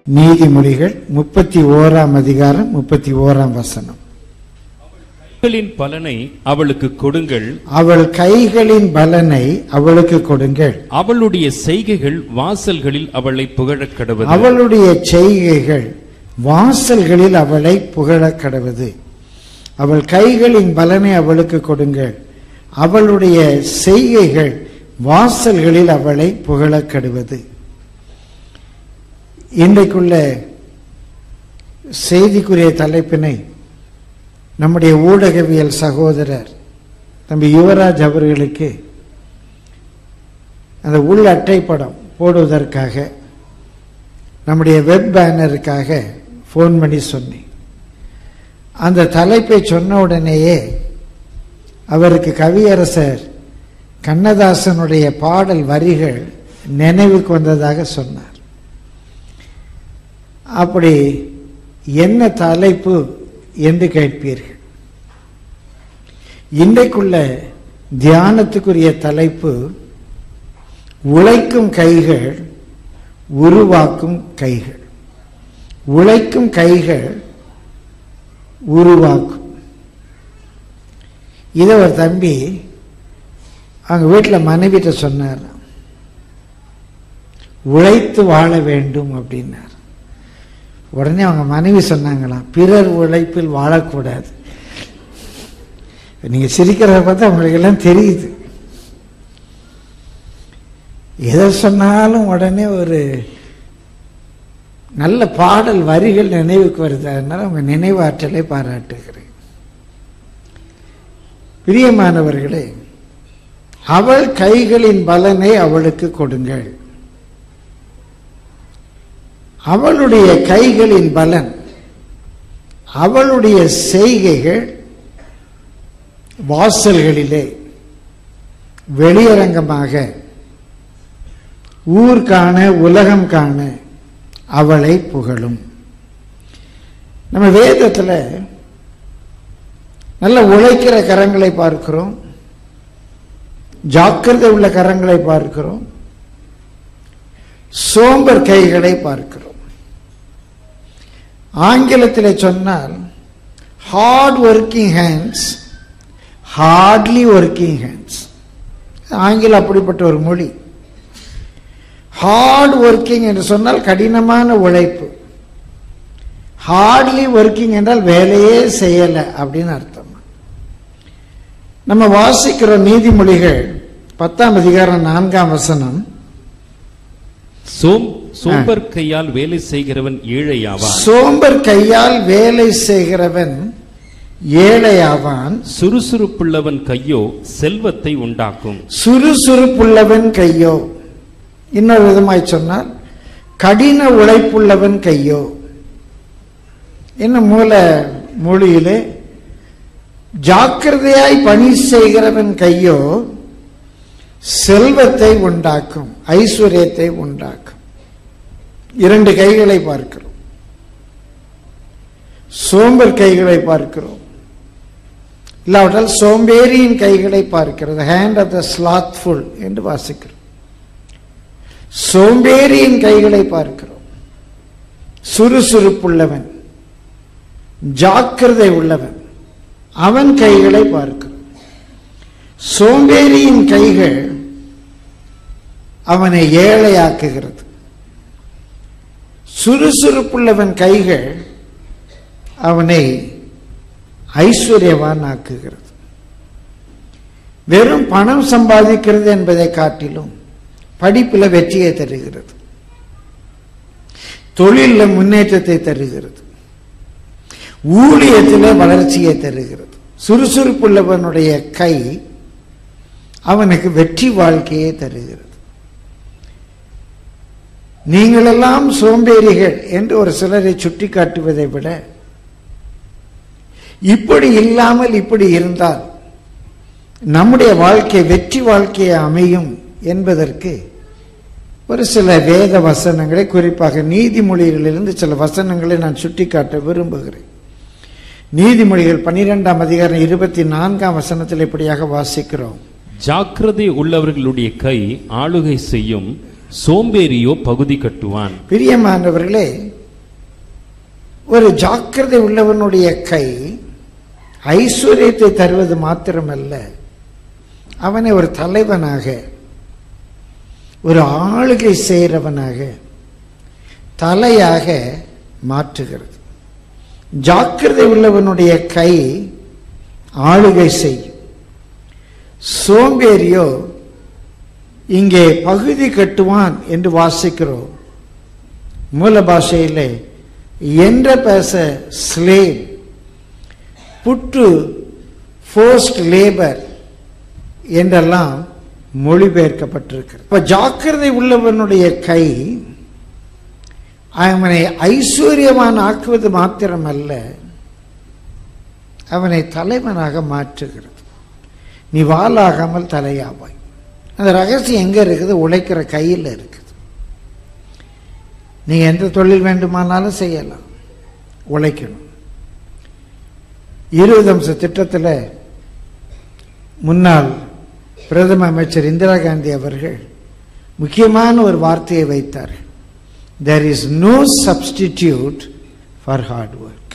நீதிமொழிகள் முப்பத்தி ஓராம் அதிகாரம் முப்பத்தி ஓராம் வசனம் கைகளின் பலனை அவளுக்கு கொடுங்கள் அவள் கைகளின் பலனை அவளுக்கு கொடுங்கள் அவளுடைய செய்கைகள் வாசல்களில் அவளை புகழக் கடவுள் அவளுடைய செய்கைகள் வாசல்களில் அவளை புகழக் கடவுது அவள் கைகளின் பலனை அவளுக்கு கொடுங்கள் அவளுடைய செய்கைகள் வாசல்களில் அவளை புகழக் கடுவது இன்றைக்குள்ள செய்திக்குரிய தலைப்பினை நம்முடைய ஊடகவியல் சகோதரர் தம்பி யுவராஜ் அவர்களுக்கு அந்த உள் அட்டைப்படம் போடுவதற்காக நம்முடைய வெப் பேனருக்காக ஃபோன் பண்ணி சொன்னேன் அந்த தலைப்பை சொன்ன உடனேயே அவருக்கு கவியரசர் கண்ணதாசனுடைய பாடல் வரிகள் நினைவுக்கு வந்ததாக சொன்னார் அப்படி என்ன தலைப்பு என்று கேட்பீர்கள் இன்றைக்குள்ள தியானத்துக்குரிய தலைப்பு உழைக்கும் கைகள் உருவாக்கும் கைகள் உழைக்கும் கைகள் உருவாக்கும் இதை ஒரு தம்பி அவங்க வீட்டில் மனைவிட்ட சொன்னார் உழைத்து வாழ வேண்டும் அப்படின்னார் உடனே அவங்க மனைவி சொன்னாங்களாம் பிறர் உழைப்பில் வாழக்கூடாது நீங்க சிரிக்கிறத பார்த்தா உங்களுக்கு எல்லாம் தெரியுது எதை சொன்னாலும் உடனே ஒரு நல்ல பாடல் வரிகள் நினைவுக்கு வருது அதனால உங்க நினைவாற்றலை பாராட்டுகிறேன் பிரியமானவர்களே அவள் கைகளின் பலனை அவளுக்கு கொடுங்கள் அவளுடைய கைகளின் பலன் அவளுடைய செய்கைகள் வாசல்களிலே வெளியரங்கமாக ஊர் காண உலகம் காண அவளை புகழும் நம்ம வேதத்தில் நல்ல உழைக்கிற கரங்களை பார்க்கிறோம் ஜாக்கிரதை உள்ள கரங்களை பார்க்கிறோம் சோம்பர் கைகளை பார்க்கிறோம் ஆங்கிலத்தில் சொன்னால் hard working hands hardly working hands ஆங்கிலம் அப்படிப்பட்ட ஒரு மொழி ஹார்ட் ஒர்க்கிங் என்று சொன்னால் கடினமான உழைப்பு ஹார்ட்லி ஒர்க்கிங் என்றால் வேலையே செய்யலை அப்படின்னு அர்த்தம் நம்ம வாசிக்கிற நீதிமொழிகள் பத்தாம் அதிகாரம் நான்காம் வசனம் சோம் சோம்பர் கையால் வேலை செய்கிறவன் ஏழையாவான் சோம்பர் கையால் வேலை செய்கிறவன் ஏழையாவான் சுறுசுறுப்புள்ளவன் கையோ செல்வத்தை உண்டாக்கும் சுறுசுறுப்புள்ளவன் கையோ இன்னொரு விதமாய் சொன்னால் கடின உழைப்புள்ளவன் கையோ இன்னும் மூல மொழியிலே ஜாக்கிரதையாய் பணி செய்கிறவன் கையோ செல்வத்தை உண்டாக்கும் ஐஸ்வர்யத்தை உண்டாக்கும் இரண்டு கைகளை பார்க்கிறோம் சோம்பர் கைகளை பார்க்கிறோம் இல்லாவிட்டால் சோம்பேறியின் கைகளை பார்க்கிறது ஹேண்ட் ஆஃப் த ஸ்லாத்ஃபுல் என்று வாசிக்கிறோம் சோம்பேறியின் கைகளை பார்க்கிறோம் சுறுசுறுப்புள்ளவன் ஜாக்கிரதை உள்ளவன் அவன் கைகளை பார்க்கிறோம் சோம்பேறியின் கைகள் அவனை ஏழையாக்குகிறது சுறுசுறுப்புள்ளவன் கைகள் அவனை ஐஸ்வர்யவான் ஆக்குகிறது வெறும் பணம் சம்பாதிக்கிறது என்பதை காட்டிலும் படிப்பில் வெற்றியை தருகிறது தொழிலில் முன்னேற்றத்தை தருகிறது ஊழியத்தில் வளர்ச்சியை தருகிறது சுறுசுறுப்புள்ளவனுடைய கை அவனுக்கு வெற்றி வாழ்க்கையை தருகிறது நீங்களெல்லாம் சோம்பேறிகள் என்று ஒரு சிலரை சுட்டி காட்டுவதை விட இப்படி இல்லாமல் இப்படி இருந்தால் நம்முடைய வாழ்க்கை வெற்றி வாழ்க்கையை அமையும் என்பதற்கு ஒரு சில வேத வசனங்களை குறிப்பாக நீதிமொழிகளிலிருந்து சில வசனங்களை நான் சுட்டிக்காட்ட விரும்புகிறேன் நீதிமொழிகள் பன்னிரெண்டாம் அதிகாரம் இருபத்தி நான்காம் வசனத்தில் இப்படியாக வாசிக்கிறோம் ஜாக்கிரதை உள்ளவர்களுடைய கை ஆளுகை செய்யும் சோம்பேறியோ பகுதி கட்டுவான் பிரியமானவர்களே ஒரு ஜாக்கிரதை உள்ளவனுடைய கை ஐஸ்வர்யத்தை தருவது மாத்திரமல்ல அவனை ஒரு தலைவனாக ஒரு ஆளுகை செய்கிறவனாக தலையாக மாற்றுகிறது ஜாக்கிரதை உள்ளவனுடைய கை ஆளுகை செய்யும் சோம்பேறியோ இங்கே பகுதி கட்டுவான் என்று வாசிக்கிறோம் மூல பாஷையிலே என்ற பேச ஸ்லேவ் புட்டு ஃபோர்ஸ்ட் லேபர் என்றெல்லாம் மொழிபெயர்க்கப்பட்டிருக்கிறது இப்ப ஜாக்கிரதை உள்ளவனுடைய கை அவனை ஐஸ்வர்யவான் ஆக்குவது மாத்திரமல்ல அவனை தலைவனாக மாற்றுகிறது நீ வாளாகாமல் தலையாவாய் அந்த ரகசியம் எங்க இருக்குது உழைக்கிற கையில் இருக்குது நீ எந்த தொழில் வேண்டுமானாலும் செய்யலாம் உழைக்கணும் இருபது அம்ச திட்டத்தில் முன்னாள் பிரதம அமைச்சர் இந்திரா காந்தி அவர்கள் முக்கியமான ஒரு வார்த்தையை வைத்தார் there is no substitute for hard work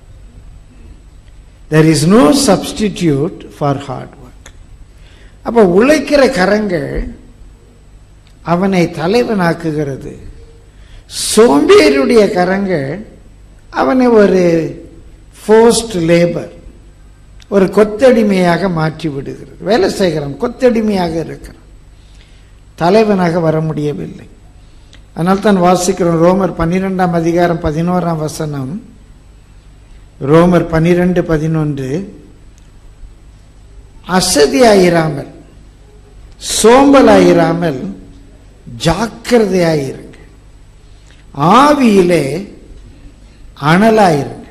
there is no substitute for hard work அப்போ உழைக்கிற கரங்கள் அவனை தலைவனாக்குகிறது சோம்பேறியுடைய கரங்கள் அவனை ஒரு ஃபோர்ஸ்ட் லேபர் ஒரு கொத்தடிமையாக மாற்றி விடுகிறது வேலை செய்கிறான் கொத்தடிமையாக இருக்கிறான் தலைவனாக வர முடியவில்லை அதனால் தான் வாசிக்கிறோம் ரோமர் பன்னிரெண்டாம் அதிகாரம் பதினோராம் வசனம் ரோமர் பன்னிரெண்டு பதினொன்று அசதியாயிராமல் சோம்பலாயிராமல் ஜாக்கிரதையாயிருங்க ஆவியிலே அனலாயிருங்க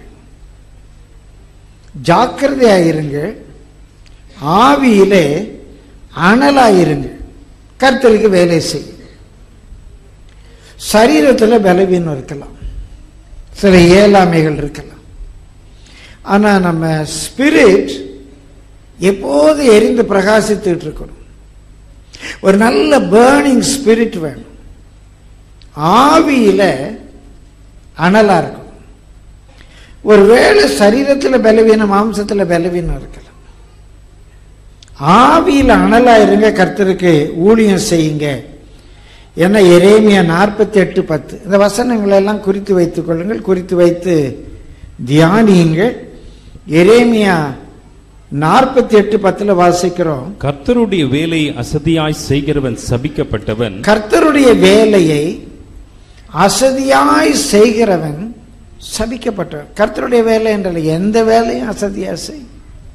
ஜாக்கிரதையாயிருங்க ஆவியிலே அனலாயிருங்க கர்த்தருக்கு வேலை செய்யும் சரீரத்தில் பலவீனம் இருக்கலாம் சில இயலாமைகள் இருக்கலாம் ஆனா நம்ம ஸ்பிரிட் எப்போது எரிந்து பிரகாசித்துட்டு இருக்கணும் ஒரு நல்ல பேர்னிங் ஸ்பிரிட் வேணும் ஆவியில அனலா இருக்கணும் ஒருவேளை சரீரத்தில் பலவீனம் மாம்சத்தில் பலவீனம் இருக்கலாம் ஆவியில் அனலா இருங்க கர்த்தருக்கு ஊழியம் செய்யுங்க ஏன்னா எரேமியா நாற்பத்தி எட்டு பத்து இந்த வசனங்களை எல்லாம் குறித்து வைத்துக் கொள்ளுங்கள் குறித்து வைத்து தியானியுங்கள் எரேமியா நாற்பத்தி எட்டு பத்துல வாசிக்கிறோம் கர்த்தருடைய வேலையை அசதியாய் செய்கிறவன் சபிக்கப்பட்டவன் கர்த்தருடைய வேலையை அசதியாய் செய்கிறவன் சபிக்கப்பட்டவன் கர்த்தருடைய வேலை என்றால் எந்த வேலையும் அசதியா செய்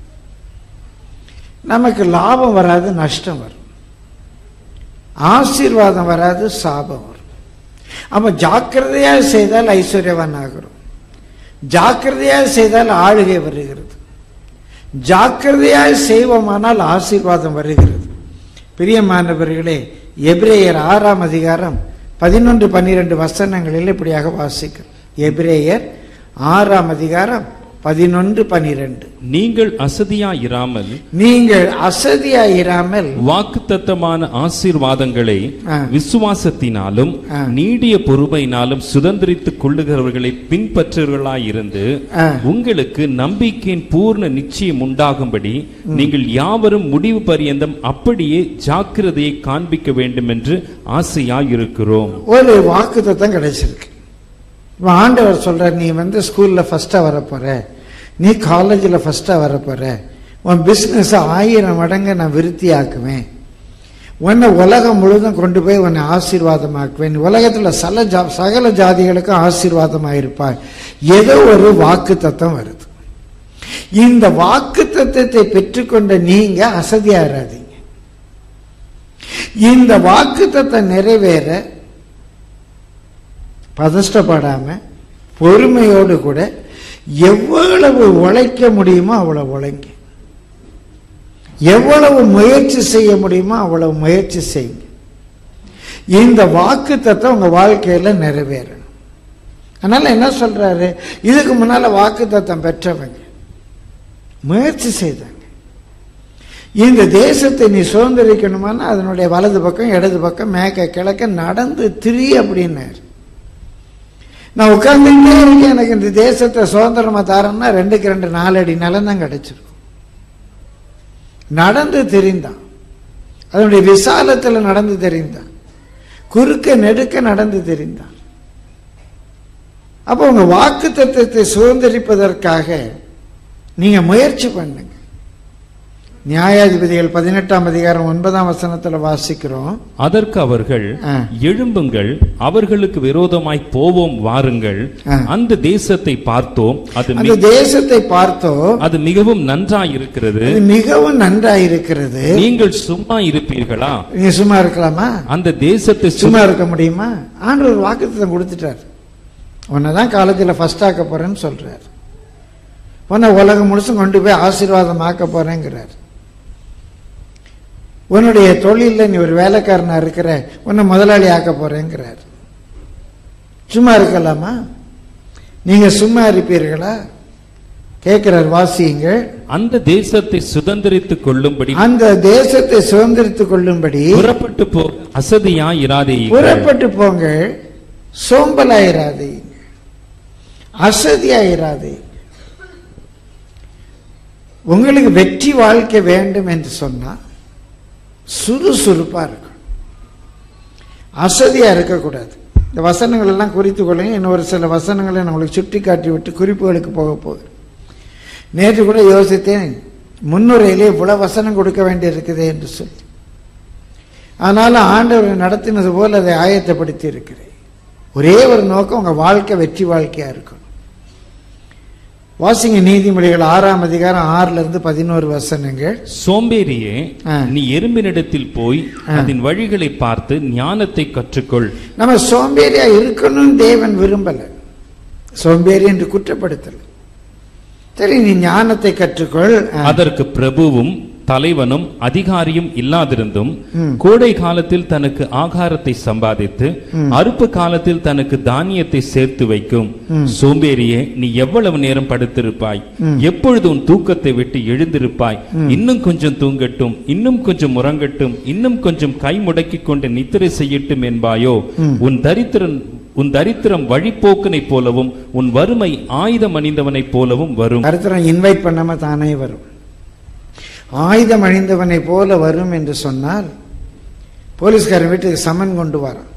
நமக்கு லாபம் வராது நஷ்டம் வரும் ஆசீர்வாதம் வராது சாபம் வரும் அப்ப ஜாக்கிரதையா செய்தால் ஐஸ்வர்யவான் ஆகிறோம் ஜாக்கிரதையா செய்தால் ஆளுகை வருகிறது ஜாக்கிரதையாய் செய்வோமானால் ஆசீர்வாதம் வருகிறது பிரியமானவர்களே எபிரேயர் ஆறாம் அதிகாரம் பதினொன்று பன்னிரண்டு வசனங்களில் இப்படியாக வாசிக்கிறோம் எபிரேயர் ஆறாம் அதிகாரம் பதினொன்று பன்னிரண்டு நீங்கள் அசதியாயிராமல் நீங்கள் அசதியாயிராமல் வாக்குத்தத்தமான ஆசீர்வாதங்களை ஆ. விசுவாசத்தினாலும் ஆ. நீடிய பொறுமையினாலும் சுதந்திரித்துக் கொள்ளுகிறவர்களை பின்பற்றுவர்களாயிருந்து ஆ. உங்களுக்கு நம்பிக்கையின் பூர்ண நிச்சயம் உண்டாகும்படி நீங்கள் யாவரும் முடிவு பரியந்தம் அப்படியே ஜாக்கிரதையை காண்பிக்க வேண்டும் என்று ஆசையாயிருக்கிறோம் ஒரு வாக்குத்தத்தம் கிடைச்சிருக்கு இப்ப ஆண்டவர் சொல்றார் நீ வந்து ஸ்கூல்ல ஃபர்ஸ்டா வரப்போற நீ காலேஜில் ஃபர்ஸ்டா வரப்போற உன் பிசினஸ் ஆயிரம் மடங்கு நான் விருத்தி ஆக்குவேன் உன்னை உலகம் முழுதும் கொண்டு போய் உன்னை ஆசீர்வாதமாக்குவேன் நீ உலகத்துல சல ஜா சகல ஜாதிகளுக்கும் ஆசீர்வாதமாயிருப்பாய் ஏதோ ஒரு வாக்கு தத்தம் வருது இந்த வாக்கு தத்தத்தை பெற்றுக்கொண்ட நீங்க அசதியாராதீங்க இந்த வாக்கு தத்தம் நிறைவேற பதஷ்டப்படாம பொறுமையோடு கூட எவ்வளவு உழைக்க முடியுமோ அவ்வளவு உழைங்க எவ்வளவு முயற்சி செய்ய முடியுமோ அவ்வளவு முயற்சி செய்யுங்க இந்த வாக்கு தத்துவம் உங்க வாழ்க்கையில நிறைவேறணும் அதனால என்ன சொல்றாரு இதுக்கு முன்னால வாக்கு தத்தம் பெற்றவங்க முயற்சி செய்தாங்க இந்த தேசத்தை நீ சுதந்திரிக்கணுமானா அதனுடைய வலது பக்கம் இடது பக்கம் மேக்க கிழக்க நடந்து திரி அப்படின்னாரு நான் உட்கார்ந்துட்டே இருக்கேன் எனக்கு இந்த தேசத்தை சுதந்திரமா தாரேன்னா ரெண்டுக்கு ரெண்டு நாலு அடி நிலம் தான் கிடைச்சிருக்கும் நடந்து தெரிந்தான் அதனுடைய விசாலத்தில் நடந்து தெரிந்தான் குறுக்க நெடுக்க நடந்து தெரிந்தான் அப்போ உங்க வாக்கு தத்துவத்தை சுதந்திரிப்பதற்காக நீங்க முயற்சி பண்ணுங்க நியாயாதிபதிகள் பதினெட்டாம் அதிகாரம் ஒன்பதாம் வசனத்துல வாசிக்கிறோம் அதற்கு அவர்கள் ஆ. எழும்புங்கள் அவர்களுக்கு விரோதமாய் போவோம் வாருங்கள் ஆ. அந்த தேசத்தை பார்த்தோம் அது அந்த மி- தேசத்தை பார்த்தோம் அது மிகவும் நன்றாய் இருக்கிறது அது மிகவும் நன்றாயிருக்கிறது நீங்கள் சும்மா இருப்பீர்களா நீங்க சும்மா இருக்கலாமா அந்த தேசத்தை சும்மா சும்மா இருக்க முடியுமா ஆண்டவர் வாக்குத்தத்தம் கொடுத்துட்டார் உன்னை தான் காலத்தில் ஃபர்ஸ்ட் ஆக்க போறேன்னு சொல்றார் உன்னை உலகம் முழுசும் கொண்டு போய் ஆசீர்வாதம் ஆக்க போறேங்கிறார் உன்னுடைய தொழிலில் நீ ஒரு வேலைக்காரனா இருக்கிற உன்னை முதலாளி ஆக்க போறேங்கிறார் சும்மா இருக்கலாமா நீங்க சும்மா இருப்பீர்களா கேட்கிறார் வாசியுங்கள் அந்த தேசத்தை சுதந்திரித்துக் கொள்ளும்படி அந்த தேசத்தை சுதந்திரித்துக் கொள்ளும்படி புறப்பட்டு போ அசதியாய் இராதேயுங்கள் புறப்பட்டு போங்க சோம்பலாயிராதே அசதியாயிராதே உங்களுக்கு வெற்றி வாழ்க்கை வேண்டும் என்று சொன்னா சுறுசுறுப்பா இருக்கும் அசதியா இருக்கக்கூடாது இந்த வசனங்கள் எல்லாம் குறித்து கொள்ளுங்க இன்னொரு சில வசனங்களை நான் உங்களுக்கு சுட்டி காட்டி விட்டு குறிப்புகளுக்கு போக போகிறேன் நேற்று கூட யோசித்தேன் முன்னுரையிலே இவ்வளவு வசனம் கொடுக்க வேண்டியிருக்குதே என்று சொல்லி ஆனாலும் ஆண்டவர் நடத்தினது போல் அதை ஆயத்தப்படுத்தி இருக்கிறேன் ஒரே ஒரு நோக்கம் உங்க வாழ்க்கை வெற்றி வாழ்க்கையா இருக்கணும் வாசிங்க நீதிமொழிகள் ஆறாம் அதிகாரம் ஆறுல இருந்து பதினோரு வசனங்கள் சோம்பேறியே ஆ. நீ எறும்பினிடத்தில் போய் ஆ. அதன் வழிகளை பார்த்து ஞானத்தை கற்றுக்கொள் நம்ம சோம்பேறியா இருக்கணும்னு தேவன் விரும்பல சோம்பேறி என்று குற்றப்படுத்தல சரி நீ ஞானத்தை கற்றுக்கொள் ஆ. அதற்கு பிரபுவும் தலைவனும் அதிகாரியும் இல்லாதிருந்தும் ம். கோடை காலத்தில் தனக்கு ஆகாரத்தை சம்பாதித்து ம். அறுப்பு காலத்தில் தனக்கு தானியத்தை சேர்த்து வைக்கும் ம். சோம்பேறியே நீ எவ்வளவு நேரம் படுத்திருப்பாய் ம். எப்பொழுது உன் தூக்கத்தை விட்டு எழுந்திருப்பாய் இன்னும் கொஞ்சம் தூங்கட்டும் இன்னும் கொஞ்சம் உறங்கட்டும் இன்னும் கொஞ்சம் கை முடக்கிக் கொண்டு நித்திரை செய்யட்டும் என்பாயோ ம். உன் தரித்திரன் உன் தரித்திரம் வழிப்போக்கனைப் போலவும் உன் வறுமை ஆயுதம் அணிந்தவனைப் போலவும் வரும் கருத்தரம் இன்வைட் பண்ணாம தானே வரும் ஆயுதம் அணிந்தவனை போல வரும் என்று சொன்னால் போலீஸ்காரன் வீட்டுக்கு சமன் கொண்டு வரான்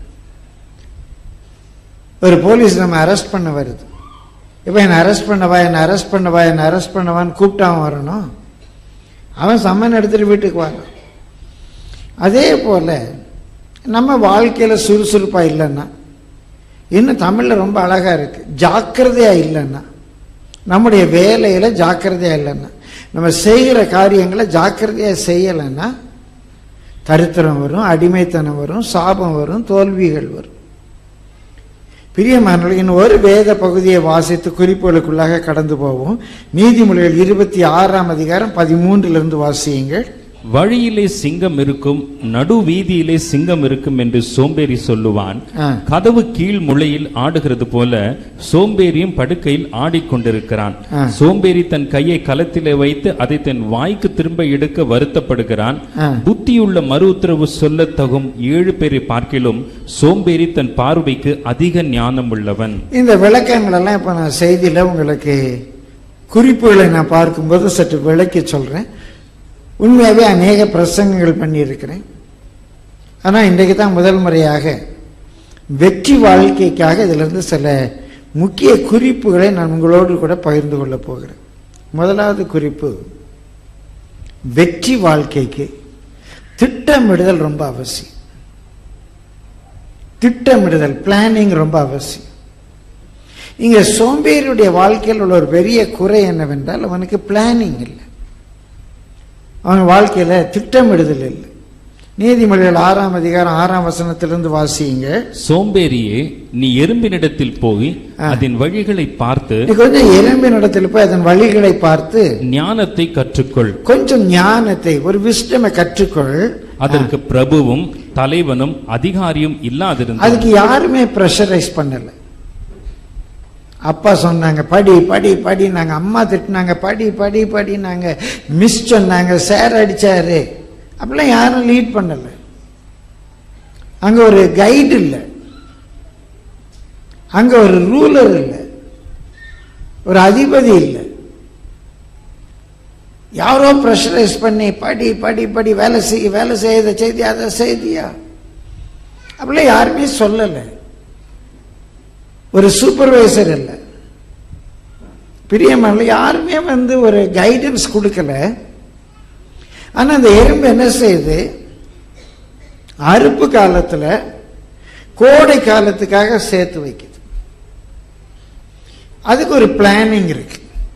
ஒரு போலீஸ் நம்ம அரெஸ்ட் பண்ண வருது இப்போ என்னை அரெஸ்ட் பண்ணவா என்னை அரெஸ்ட் பண்ணவா என்னை அரெஸ்ட் பண்ணவான்னு கூப்பிட்டு அவன் வரணும் அவன் சம்மன் எடுத்துட்டு வீட்டுக்கு வரான் அதே போல நம்ம வாழ்க்கையில சுறுசுறுப்பா இல்லைன்னா இன்னும் தமிழ்ல ரொம்ப அழகா இருக்கு ஜாக்கிரதையா இல்லைன்னா நம்முடைய வேலையில ஜாக்கிரதையா இல்லைன்னா நம்ம செய்கிற காரியங்களை ஜாக்கிரதையா செய்யலைன்னா தரித்திரம் வரும் அடிமைத்தனம் வரும் சாபம் வரும் தோல்விகள் வரும் பிரியமானவர்களே இன்னும் ஒரு வேத பகுதியை வாசித்து குறிப்புகளுக்குள்ளாக கடந்து போவோம் நீதிமொழிகள் இருபத்தி ஆறாம் அதிகாரம் பதிமூன்றிலிருந்து வாசியுங்கள் வழியிலே சிங்கம் இருக்கும் நடு வீதியிலே சிங்கம் இருக்கும் என்று சோம்பேறி சொல்லுவான் ஆ. கதவு கீழ் முளையில் ஆடுகிறது போல சோம்பேறியும் படுக்கையில் ஆடிக்கொண்டிருக்கிறான் ஆ. சோம்பேறி தன் கையை கலத்திலே வைத்து அதை தன் வாய்க்கு திரும்ப எடுக்க வருத்தப்படுகிறான் ஆ. புத்தியுள்ள மறு உத்தரவு சொல்லத் தகும் ஏழு பேரை பார்க்கிலும் சோம்பேறி தன் பார்வைக்கு அதிக ஞானம் உள்ளவன் இந்த விளக்கங்கள் எல்லாம் இப்ப நான் செய்தியில உங்களுக்கு குறிப்புகளை நான் பார்க்கும்போது சற்று விளக்கி சொல்றேன் உண்மையாவே அநேக பிரசங்கங்கள் பண்ணியிருக்கிறேன் ஆனா இன்றைக்கு தான் முதல் முறையாக வெற்றி வாழ்க்கைக்காக இதுல இருந்து சில முக்கிய குறிப்புகளை நான் உங்களோடு கூட பகிர்ந்து கொள்ள போகிறேன் முதலாவது குறிப்பு வெற்றி வாழ்க்கைக்கு திட்டமிடுதல் ரொம்ப அவசியம் திட்டமிடுதல் பிளானிங் ரொம்ப அவசியம் இங்க சோம்பேறியுடைய வாழ்க்கையில் உள்ள ஒரு பெரிய குறை என்னவென்றால் அவனுக்கு பிளானிங் இல்லை அவன் வாழ்க்கையில திட்டமிடுதல் இல்லை நீதிமொழிகள் ஆறாம் அதிகாரம் ஆறாம் வசனத்திலிருந்து வாசியுங்க சோம்பேறியே நீ எறும்பினிடத்தில் போய் ஆ. அதன் வழிகளை பார்த்து நீ கொஞ்சம் எலும்பின் இடத்துல போய் அதன் வழிகளை பார்த்து ஞானத்தை கற்றுக்கொள் கொஞ்சம் ஞானத்தை ஒரு விஸ்டமை கற்றுக்கொள் அதற்கு பிரபுவும் தலைவனும் அதிகாரியும் இல்லாதிருந்தார் அதுக்கு யாருமே ப்ரெஷரைஸ் பண்ணல அப்பா சொன்னாங்க படி படி படினாங்க அம்மா திட்டினாங்க படி படி படினாங்க மிஸ் சொன்னாங்க சார் அடிச்சாரு அப்படிலாம் யாரும் லீட் பண்ணல அங்க ஒரு கைடு இல்லை அங்க ஒரு ரூலர் இல்லை ஒரு அதிபதி இல்லை யாரோ ப்ரெஷரைஸ் பண்ணி படி படி படி வேலை செய்ய வேலை செய்ய செய்தி அதை செய்தியா அப்படிலாம் யாருமே சொல்லலை ஒரு சூப்பர்வைசர் இல்லை பிரியமான யாருமே வந்து ஒரு கைடன்ஸ் கொடுக்கல ஆனா அந்த எறும்பு என்ன செய்யுது அறுப்பு காலத்துல கோடை காலத்துக்காக சேர்த்து வைக்குது அதுக்கு ஒரு பிளானிங் இருக்கு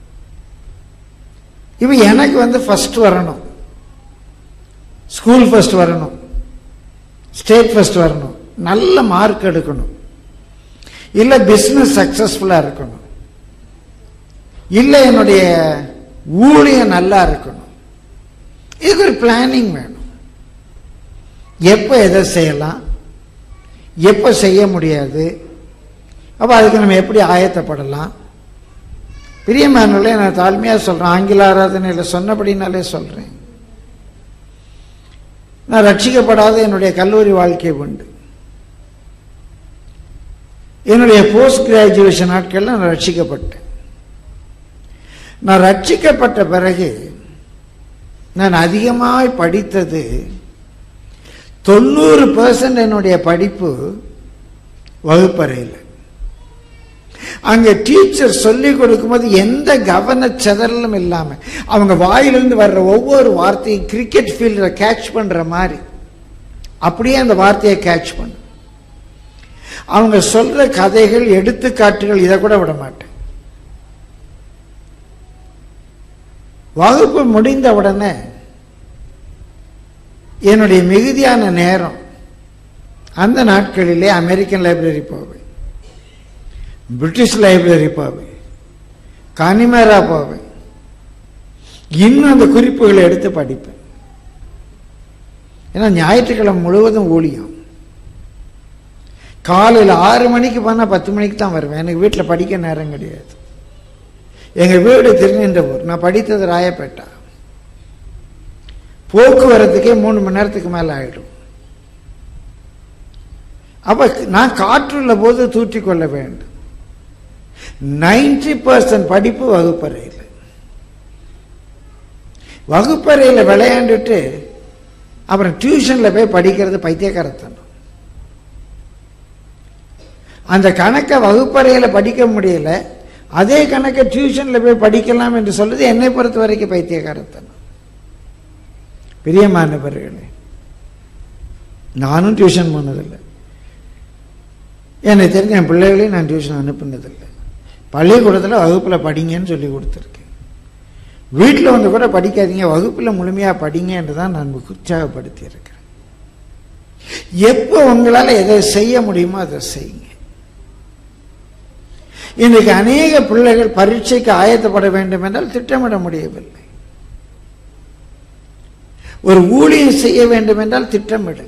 இப்போ எனக்கு வந்து ஃபர்ஸ்ட் வரணும் ஸ்கூல் ஃபர்ஸ்ட் வரணும் ஸ்டேட் ஃபர்ஸ்ட் வரணும் நல்ல மார்க் எடுக்கணும் இல்லை பிஸ்னஸ் சக்சஸ்ஃபுல்லாக இருக்கணும் இல்லை என்னுடைய ஊழியம் நல்லா இருக்கணும் இதுக்கு ஒரு பிளானிங் வேணும் எப்போ எதை செய்யலாம் எப்போ செய்ய முடியாது அப்போ அதுக்கு நம்ம எப்படி ஆயத்தப்படலாம் பிரியமானவர்களே நான் தாழ்மையாக சொல்கிறேன் ஆங்கில ஆராதனையில் சொன்னபடினாலே சொல்கிறேன் நான் ரட்சிக்கப்படாத என்னுடைய கல்லூரி வாழ்க்கை உண்டு என்னுடைய போஸ்ட் கிராஜுவேஷன் நாட்களில் நான் ரட்சிக்கப்பட்டேன் நான் ரட்சிக்கப்பட்ட பிறகு நான் அதிகமாய் படித்தது தொண்ணூறு பர்சன்ட் என்னுடைய படிப்பு வகுப்பறையில் அங்க டீச்சர் சொல்லி கொடுக்கும்போது எந்த கவனச்சிதறலும் இல்லாம அவங்க வாயிலிருந்து வர்ற ஒவ்வொரு வார்த்தையும் கிரிக்கெட் ஃபீல்டில் கேட்ச் பண்ற மாதிரி அப்படியே அந்த வார்த்தையை கேட்ச் பண்ண அவங்க சொல்ற கதைகள் எடுத்துக்காட்டுகள் இதை கூட விட மாட்டேன் வகுப்பு முடிந்த உடனே என்னுடைய மிகுதியான நேரம் அந்த நாட்களிலே அமெரிக்கன் லைப்ரரி போவேன் பிரிட்டிஷ் லைப்ரரி போவேன் கனிமேரா போவேன் இன்னும் அந்த குறிப்புகளை எடுத்து படிப்பேன் ஏன்னா ஞாயிற்றுக்கிழமை முழுவதும் ஊழியம் காலையில் ஆறு மணிக்கு போனால் பத்து மணிக்கு தான் வருவேன் எனக்கு வீட்டில் படிக்க நேரம் கிடையாது எங்கள் வீடு திருநின்றவூர் நான் படித்தது ராயப்பேட்டா போக்குவரத்துக்கே மூணு மணி நேரத்துக்கு மேலே ஆயிடும் அப்ப நான் காற்றுள்ள போது தூற்றி கொள்ள வேண்டும் நைன்டி பர்சன்ட் படிப்பு வகுப்பறையில் வகுப்பறையில் விளையாண்டுட்டு அப்புறம் டியூஷன்ல போய் படிக்கிறது பைத்தியக்காரத்தனம் அந்த கணக்கை வகுப்பறையில் படிக்க முடியல அதே கணக்கை டியூஷன்ல போய் படிக்கலாம் என்று சொல்றது என்னை பொறுத்த வரைக்கும் பைத்தியக்காரத்தனம் பிரியமானவர்களே நானும் டியூஷன் போனதில்லை எனக்கு தெரிஞ்ச என் பிள்ளைகளையும் நான் டியூஷன் அனுப்புனதில்லை பள்ளிக்கூடத்தில் வகுப்பில் படிங்கன்னு சொல்லி கொடுத்துருக்கேன் வீட்டில் வந்து கூட படிக்காதீங்க வகுப்பில் முழுமையாக படிங்க என்று தான் நான் உற்சாகப்படுத்தி இருக்கிறேன் எப்போ உங்களால் எதை செய்ய முடியுமோ அதை செய்யுங்க இன்றைக்கு அநேக பிள்ளைகள் பரீட்சைக்கு ஆயத்தப்பட வேண்டும் என்றால் திட்டமிட முடியவில்லை ஒரு ஊழியம் செய்ய வேண்டும் என்றால் திட்டமிடுங்க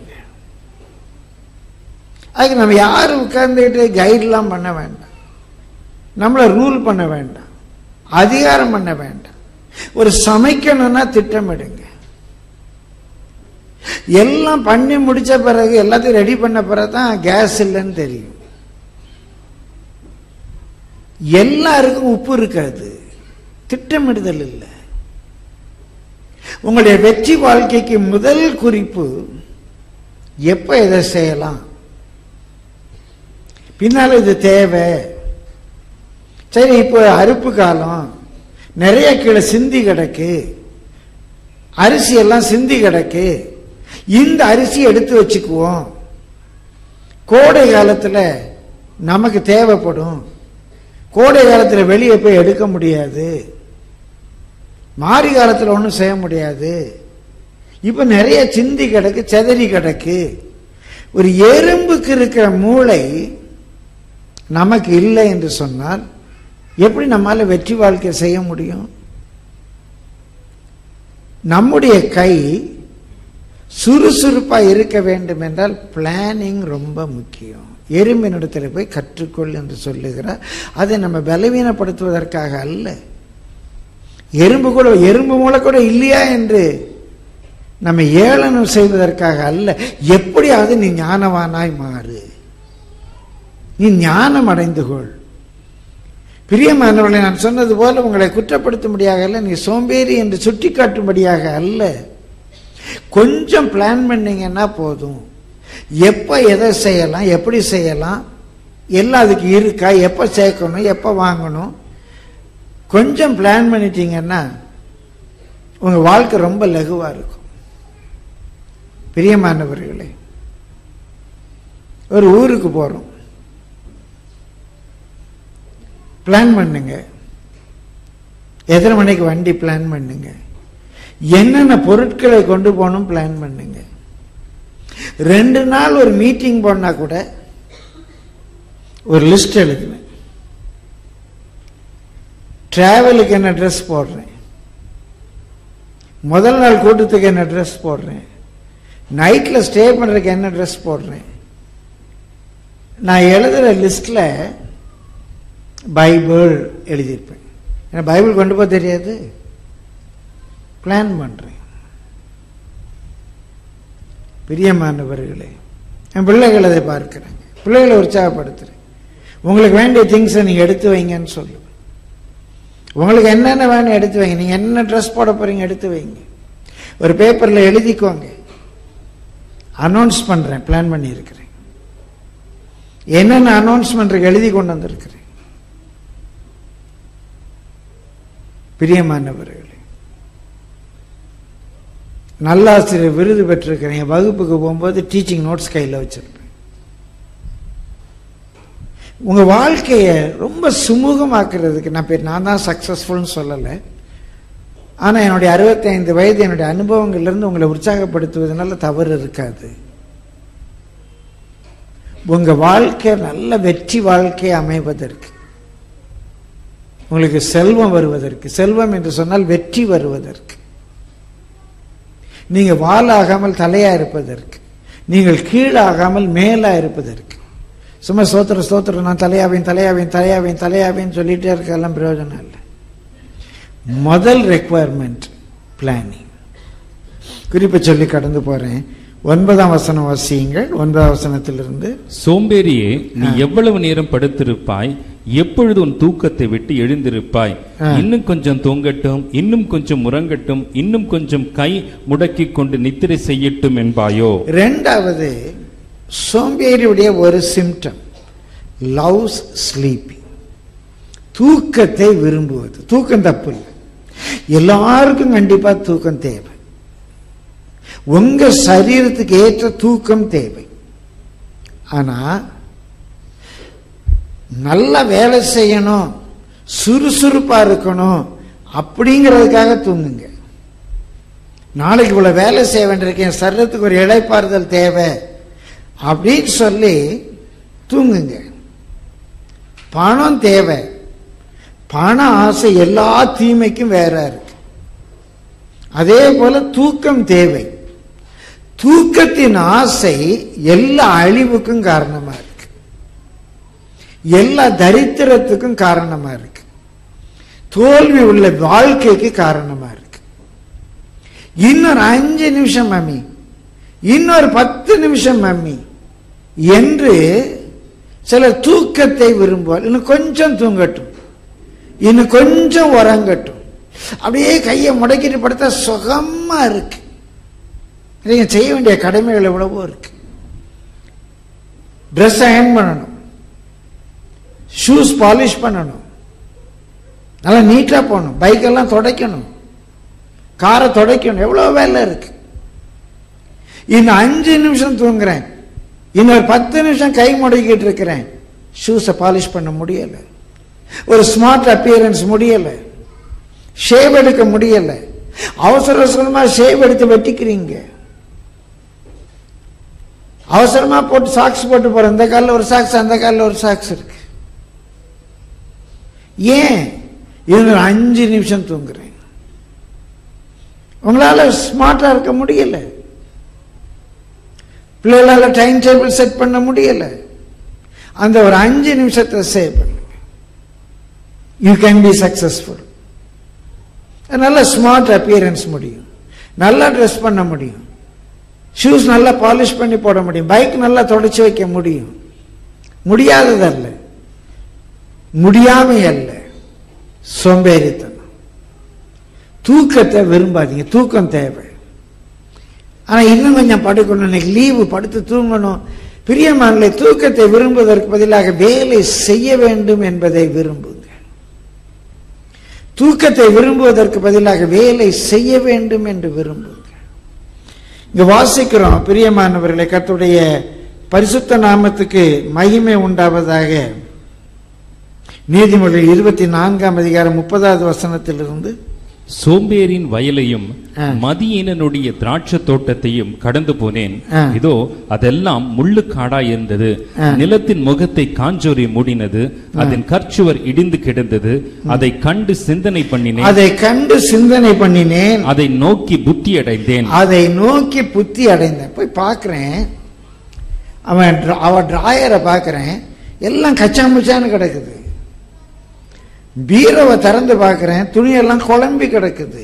அதுக்கு நம்ம யாரும் உட்கார்ந்துக்கிட்டு கைட்லாம் பண்ண வேண்டாம் நம்மளை ரூல் பண்ண வேண்டாம் அதிகாரம் பண்ண வேண்டாம் ஒரு சமைக்கணும்னா திட்டமிடுங்க எல்லாம் பண்ணி முடிச்ச பிறகு எல்லாத்தையும் ரெடி பண்ண பிறகு தான் கேஸ் இல்லைன்னு தெரியும் எல்லாருக்கும் உப்பு இருக்காது திட்டமிடுதல் இல்லை உங்களுடைய வெற்றி வாழ்க்கைக்கு முதல் குறிப்பு எப்ப இதை செய்யலாம் பின்னால இது தேவை சரி இப்போ அறுப்பு காலம் நிறைய கீழே சிந்தி கிடக்கு அரிசி எல்லாம் சிந்தி கிடக்கு இந்த அரிசி எடுத்து வச்சுக்குவோம் கோடை காலத்தில் நமக்கு தேவைப்படும் கோடை காலத்தில் வெளியே போய் எடுக்க முடியாது மாரி காலத்தில் ஒன்றும் செய்ய முடியாது இப்போ நிறைய சிந்தி கிடக்கு செதறி கிடக்கு ஒரு எறும்புக்கு இருக்கிற மூளை நமக்கு இல்லை என்று சொன்னால் எப்படி நம்மால வெற்றி வாழ்க்கை செய்ய முடியும் நம்முடைய கை சுறுசுறுப்பா இருக்க வேண்டும் என்றால் பிளானிங் ரொம்ப முக்கியம் எறும்பினிடத்தில் போய் கற்றுக்கொள் என்று சொல்லுகிறார் அதை நம்ம பலவீனப்படுத்துவதற்காக அல்ல எறும்பு கூட எறும்பு மூளை கூட இல்லையா என்று நம்ம ஏளனம் செய்வதற்காக அல்ல எப்படியாவது நீ ஞானவானாய் மாறு நீ ஞானம் அடைந்து கொள் பிரியமானவர்களை நான் சொன்னது போல உங்களை குற்றப்படுத்தும்படியாக அல்ல நீ சோம்பேறி என்று சுட்டிக்காட்டும்படியாக அல்ல கொஞ்சம் பிளான் பண்ணீங்கன்னா போதும் எப்போ எதை செய்யலாம் எப்படி செய்யலாம் எல்லாம் அதுக்கு இருக்கா எப்போ சேர்க்கணும் எப்போ வாங்கணும் கொஞ்சம் பிளான் பண்ணிட்டீங்கன்னா உங்கள் வாழ்க்கை ரொம்ப லகுவாக இருக்கும் பிரியமானவர்களே ஒரு ஊருக்கு போகிறோம் பிளான் பண்ணுங்க எத்தனை மணிக்கு வண்டி பிளான் பண்ணுங்க என்னென்ன பொருட்களை கொண்டு போகணும் பிளான் பண்ணுங்க ரெண்டு நாள் ஒரு மீட்டிங் போனா கூட ஒரு லிஸ்ட் எழுதுவேன் டிராவலுக்கு என்ன ட்ரெஸ் போடுறேன் முதல் நாள் கூட்டத்துக்கு என்ன ட்ரெஸ் போடுறேன் நைட்டில் ஸ்டே பண்ணுறதுக்கு என்ன ட்ரெஸ் போடுறேன் நான் எழுதுகிற லிஸ்ட்டில் பைபிள் எழுதியிருப்பேன் ஏன்னா பைபிள் கொண்டு போக தெரியாது பிளான் பண்ணுறேன் பிரியமானவர்களே என் பிள்ளைகள் அதை பார்க்குறாங்க பிள்ளைகளை உற்சாகப்படுத்துகிறேன் உங்களுக்கு வேண்டிய திங்ஸை நீங்கள் எடுத்து வைங்கன்னு சொல்லுவேன் உங்களுக்கு என்னென்ன வேணும் எடுத்து வைங்க நீங்கள் என்ன ட்ரெஸ் போட போகிறீங்க எடுத்து வைங்க ஒரு பேப்பரில் எழுதிக்கோங்க அனௌன்ஸ் பண்ணுறேன் பிளான் பண்ணியிருக்கிறேன் என்னென்ன அனௌன்ஸ்மெண்ட் எழுதி கொண்டு வந்திருக்கிறேன் பிரியமானவர்களே நல்லாசிரியர் விருது பெற்றிருக்கிறேன் என் வகுப்புக்கு போகும்போது டீச்சிங் நோட்ஸ் கையில் வச்சிருப்பேன் உங்க வாழ்க்கையை ரொம்ப சுமூகமாக்குறதுக்கு நான் பேர் நான் தான் சக்சஸ்ஃபுல்னு சொல்லலை ஆனால் என்னுடைய அறுபத்தைந்து வயது என்னுடைய அனுபவங்கள்லேருந்து உங்களை உற்சாகப்படுத்துவதனால தவறு இருக்காது உங்க வாழ்க்கை நல்ல வெற்றி வாழ்க்கை அமைவதற்கு உங்களுக்கு செல்வம் வருவதற்கு செல்வம் என்று சொன்னால் வெற்றி வருவதற்கு நீங்க வாலாகாமல் தலையா இருப்பதற்கு நீங்கள் கீழாகாமல் மேலா இருப்பதற்கு சும்மா ஸ்தோத்திர ஸ்தோத்திரம் நான் தலையாவேன் தலையாவேன் தலையாவேன் தலையாவேன் சொல்லிட்டே இருக்கலாம் பிரயோஜனம் இல்லை முதல் ரெக்குவயர்மெண்ட் பிளானிங் குறிப்பை சொல்லி கடந்து போறேன் ஒன்பதாம் வசனம் வாசியுங்கள் ஒன்பதாம் வசனத்திலிருந்து சோம்பேறியே நீ எவ்வளவு நேரம் படுத்திருப்பாய் எப்பொழுது உன் தூக்கத்தை விட்டு எழுந்திருப்பாய் ஆ. இன்னும் கொஞ்சம் தூங்கட்டும் இன்னும் கொஞ்சம் முறங்கட்டும் இன்னும் கொஞ்சம் கை முடக்கிக் கொண்டு நித்திரை செய்யட்டும் என்பாயோ ரெண்டாவது சோம்பேறியுடைய ஒரு சிம்டம் லவ்ஸ் ஸ்லீப்பிங் தூக்கத்தை விரும்புவது தூக்கம் தப்பு இல்லை எல்லாருக்கும் கண்டிப்பா தூக்கம் தேவை உங்க சரீரத்துக்கு ஏற்ற தூக்கம் தேவை ஆனா நல்லா வேலை செய்யணும் சுறுசுறுப்பா இருக்கணும் அப்படிங்கிறதுக்காக தூங்குங்க நாளைக்கு இவ்வளவு வேலை செய்ய வேண்டியிருக்கு என் சரீரத்துக்கு ஒரு இளைப்பாறுதல் தேவை அப்படின்னு சொல்லி தூங்குங்க பணம் தேவை பண ஆசை எல்லா தீமைக்கும் வேற இருக்கு அதே போல தூக்கம் தேவை தூக்கத்தின் ஆசை எல்லா அழிவுக்கும் காரணமா இருக்கு எல்லா தரித்திரத்துக்கும் காரணமா இருக்கு தோல்வி உள்ள வாழ்க்கைக்கு காரணமா இருக்கு இன்னொரு அஞ்சு நிமிஷம் மம்மி இன்னொரு பத்து நிமிஷம் மம்மி என்று சில தூக்கத்தை விரும்புவார் இன்னும் கொஞ்சம் தூங்கட்டும் இன்னும் கொஞ்சம் உறங்கட்டும் அப்படியே கையை முடக்கிட்டு படுத்தா சுகமா இருக்கு நீங்க செய்ய வேண்டிய கடமைகள் எவ்வளவோ இருக்கு ட்ரெஸ் அயன் பண்ணணும் ஷூஸ் பாலிஷ் பண்ணணும் நல்லா நீட்டா போகணும் பைக்கெல்லாம் துடைக்கணும் காரை துடைக்கணும் எவ்வளோ வேலை இருக்கு இன்னும் அஞ்சு நிமிஷம் தூங்குறேன் இன்னொரு பத்து நிமிஷம் கை முடக்கிட்டு இருக்கிறேன் ஷூஸை பாலிஷ் பண்ண முடியல ஒரு ஸ்மார்ட் அப்பியரன்ஸ் முடியல ஷேவ் எடுக்க முடியல அவசர அவசரமா ஷேவ் எடுத்து வெட்டிக்கிறீங்க அவசரமா போட்டு சாக்ஸ் போட்டு போற இந்த காலில் ஒரு சாக்ஸ் அந்த காலில் ஒரு சாக்ஸ் இருக்கு ஏன் இன்னொரு அஞ்சு நிமிஷம் தூங்குறேன் உங்களால ஸ்மார்ட்டா இருக்க முடியல பிள்ளைகளால டைம் டேபிள் செட் பண்ண முடியல அந்த ஒரு அஞ்சு நிமிஷத்தை சேவ் பண்ணுங்க யூ கேன் பி சக்சஸ்ஃபுல் நல்ல ஸ்மார்ட் அப்பியரன்ஸ் முடியும் நல்லா ட்ரெஸ் பண்ண முடியும் ஷூஸ் நல்லா பாலிஷ் பண்ணி போட முடியும் பைக் நல்லா தொடச்சி வைக்க முடியும் முடியாததல்ல முடியாமை அல்ல சோம்பேறித்தனம் தூக்கத்தை விரும்பாதீங்க தூக்கம் தேவை ஆனா இன்னும் கொஞ்சம் படுக்கணும் இன்னைக்கு லீவு படுத்து தூங்கணும் பிரியமானலை தூக்கத்தை விரும்புவதற்கு பதிலாக வேலை செய்ய வேண்டும் என்பதை விரும்புங்க தூக்கத்தை விரும்புவதற்கு பதிலாக வேலை செய்ய வேண்டும் என்று விரும்புங்க இங்க வாசிக்கிறோம் பிரியமானவர்களை கர்த்தருடைய பரிசுத்த நாமத்துக்கு மகிமை உண்டாவதாக நீதிமொழி இருபத்தி நான்காம் அதிகாரம் முப்பதாவது வசனத்திலிருந்து சோம்பேறின் வயலையும் ஆ. மதியீனனுடைய திராட்சை தோட்டத்தையும் கடந்து போனேன் ஆ. இதோ அதெல்லாம் முள்ளுக்காடா இருந்தது ஆ. நிலத்தின் முகத்தை காஞ்சோரி மூடினது அதன் கற்சுவர் இடிந்து கிடந்தது அதை கண்டு சிந்தனை பண்ணினேன் அதை கண்டு சிந்தனை பண்ணினேன் அதை நோக்கி புத்தி அடைந்தேன் அதை நோக்கி புத்தி அடைந்தேன் போய் பார்க்கிறேன் அவன் dra- அவ டிராயரை பார்க்கிறேன் எல்லாம் கச்சாமுச்சான்னு கிடக்குது பீரோவை திறந்து பார்க்கிறேன் துணியெல்லாம் குழம்பி கிடக்குது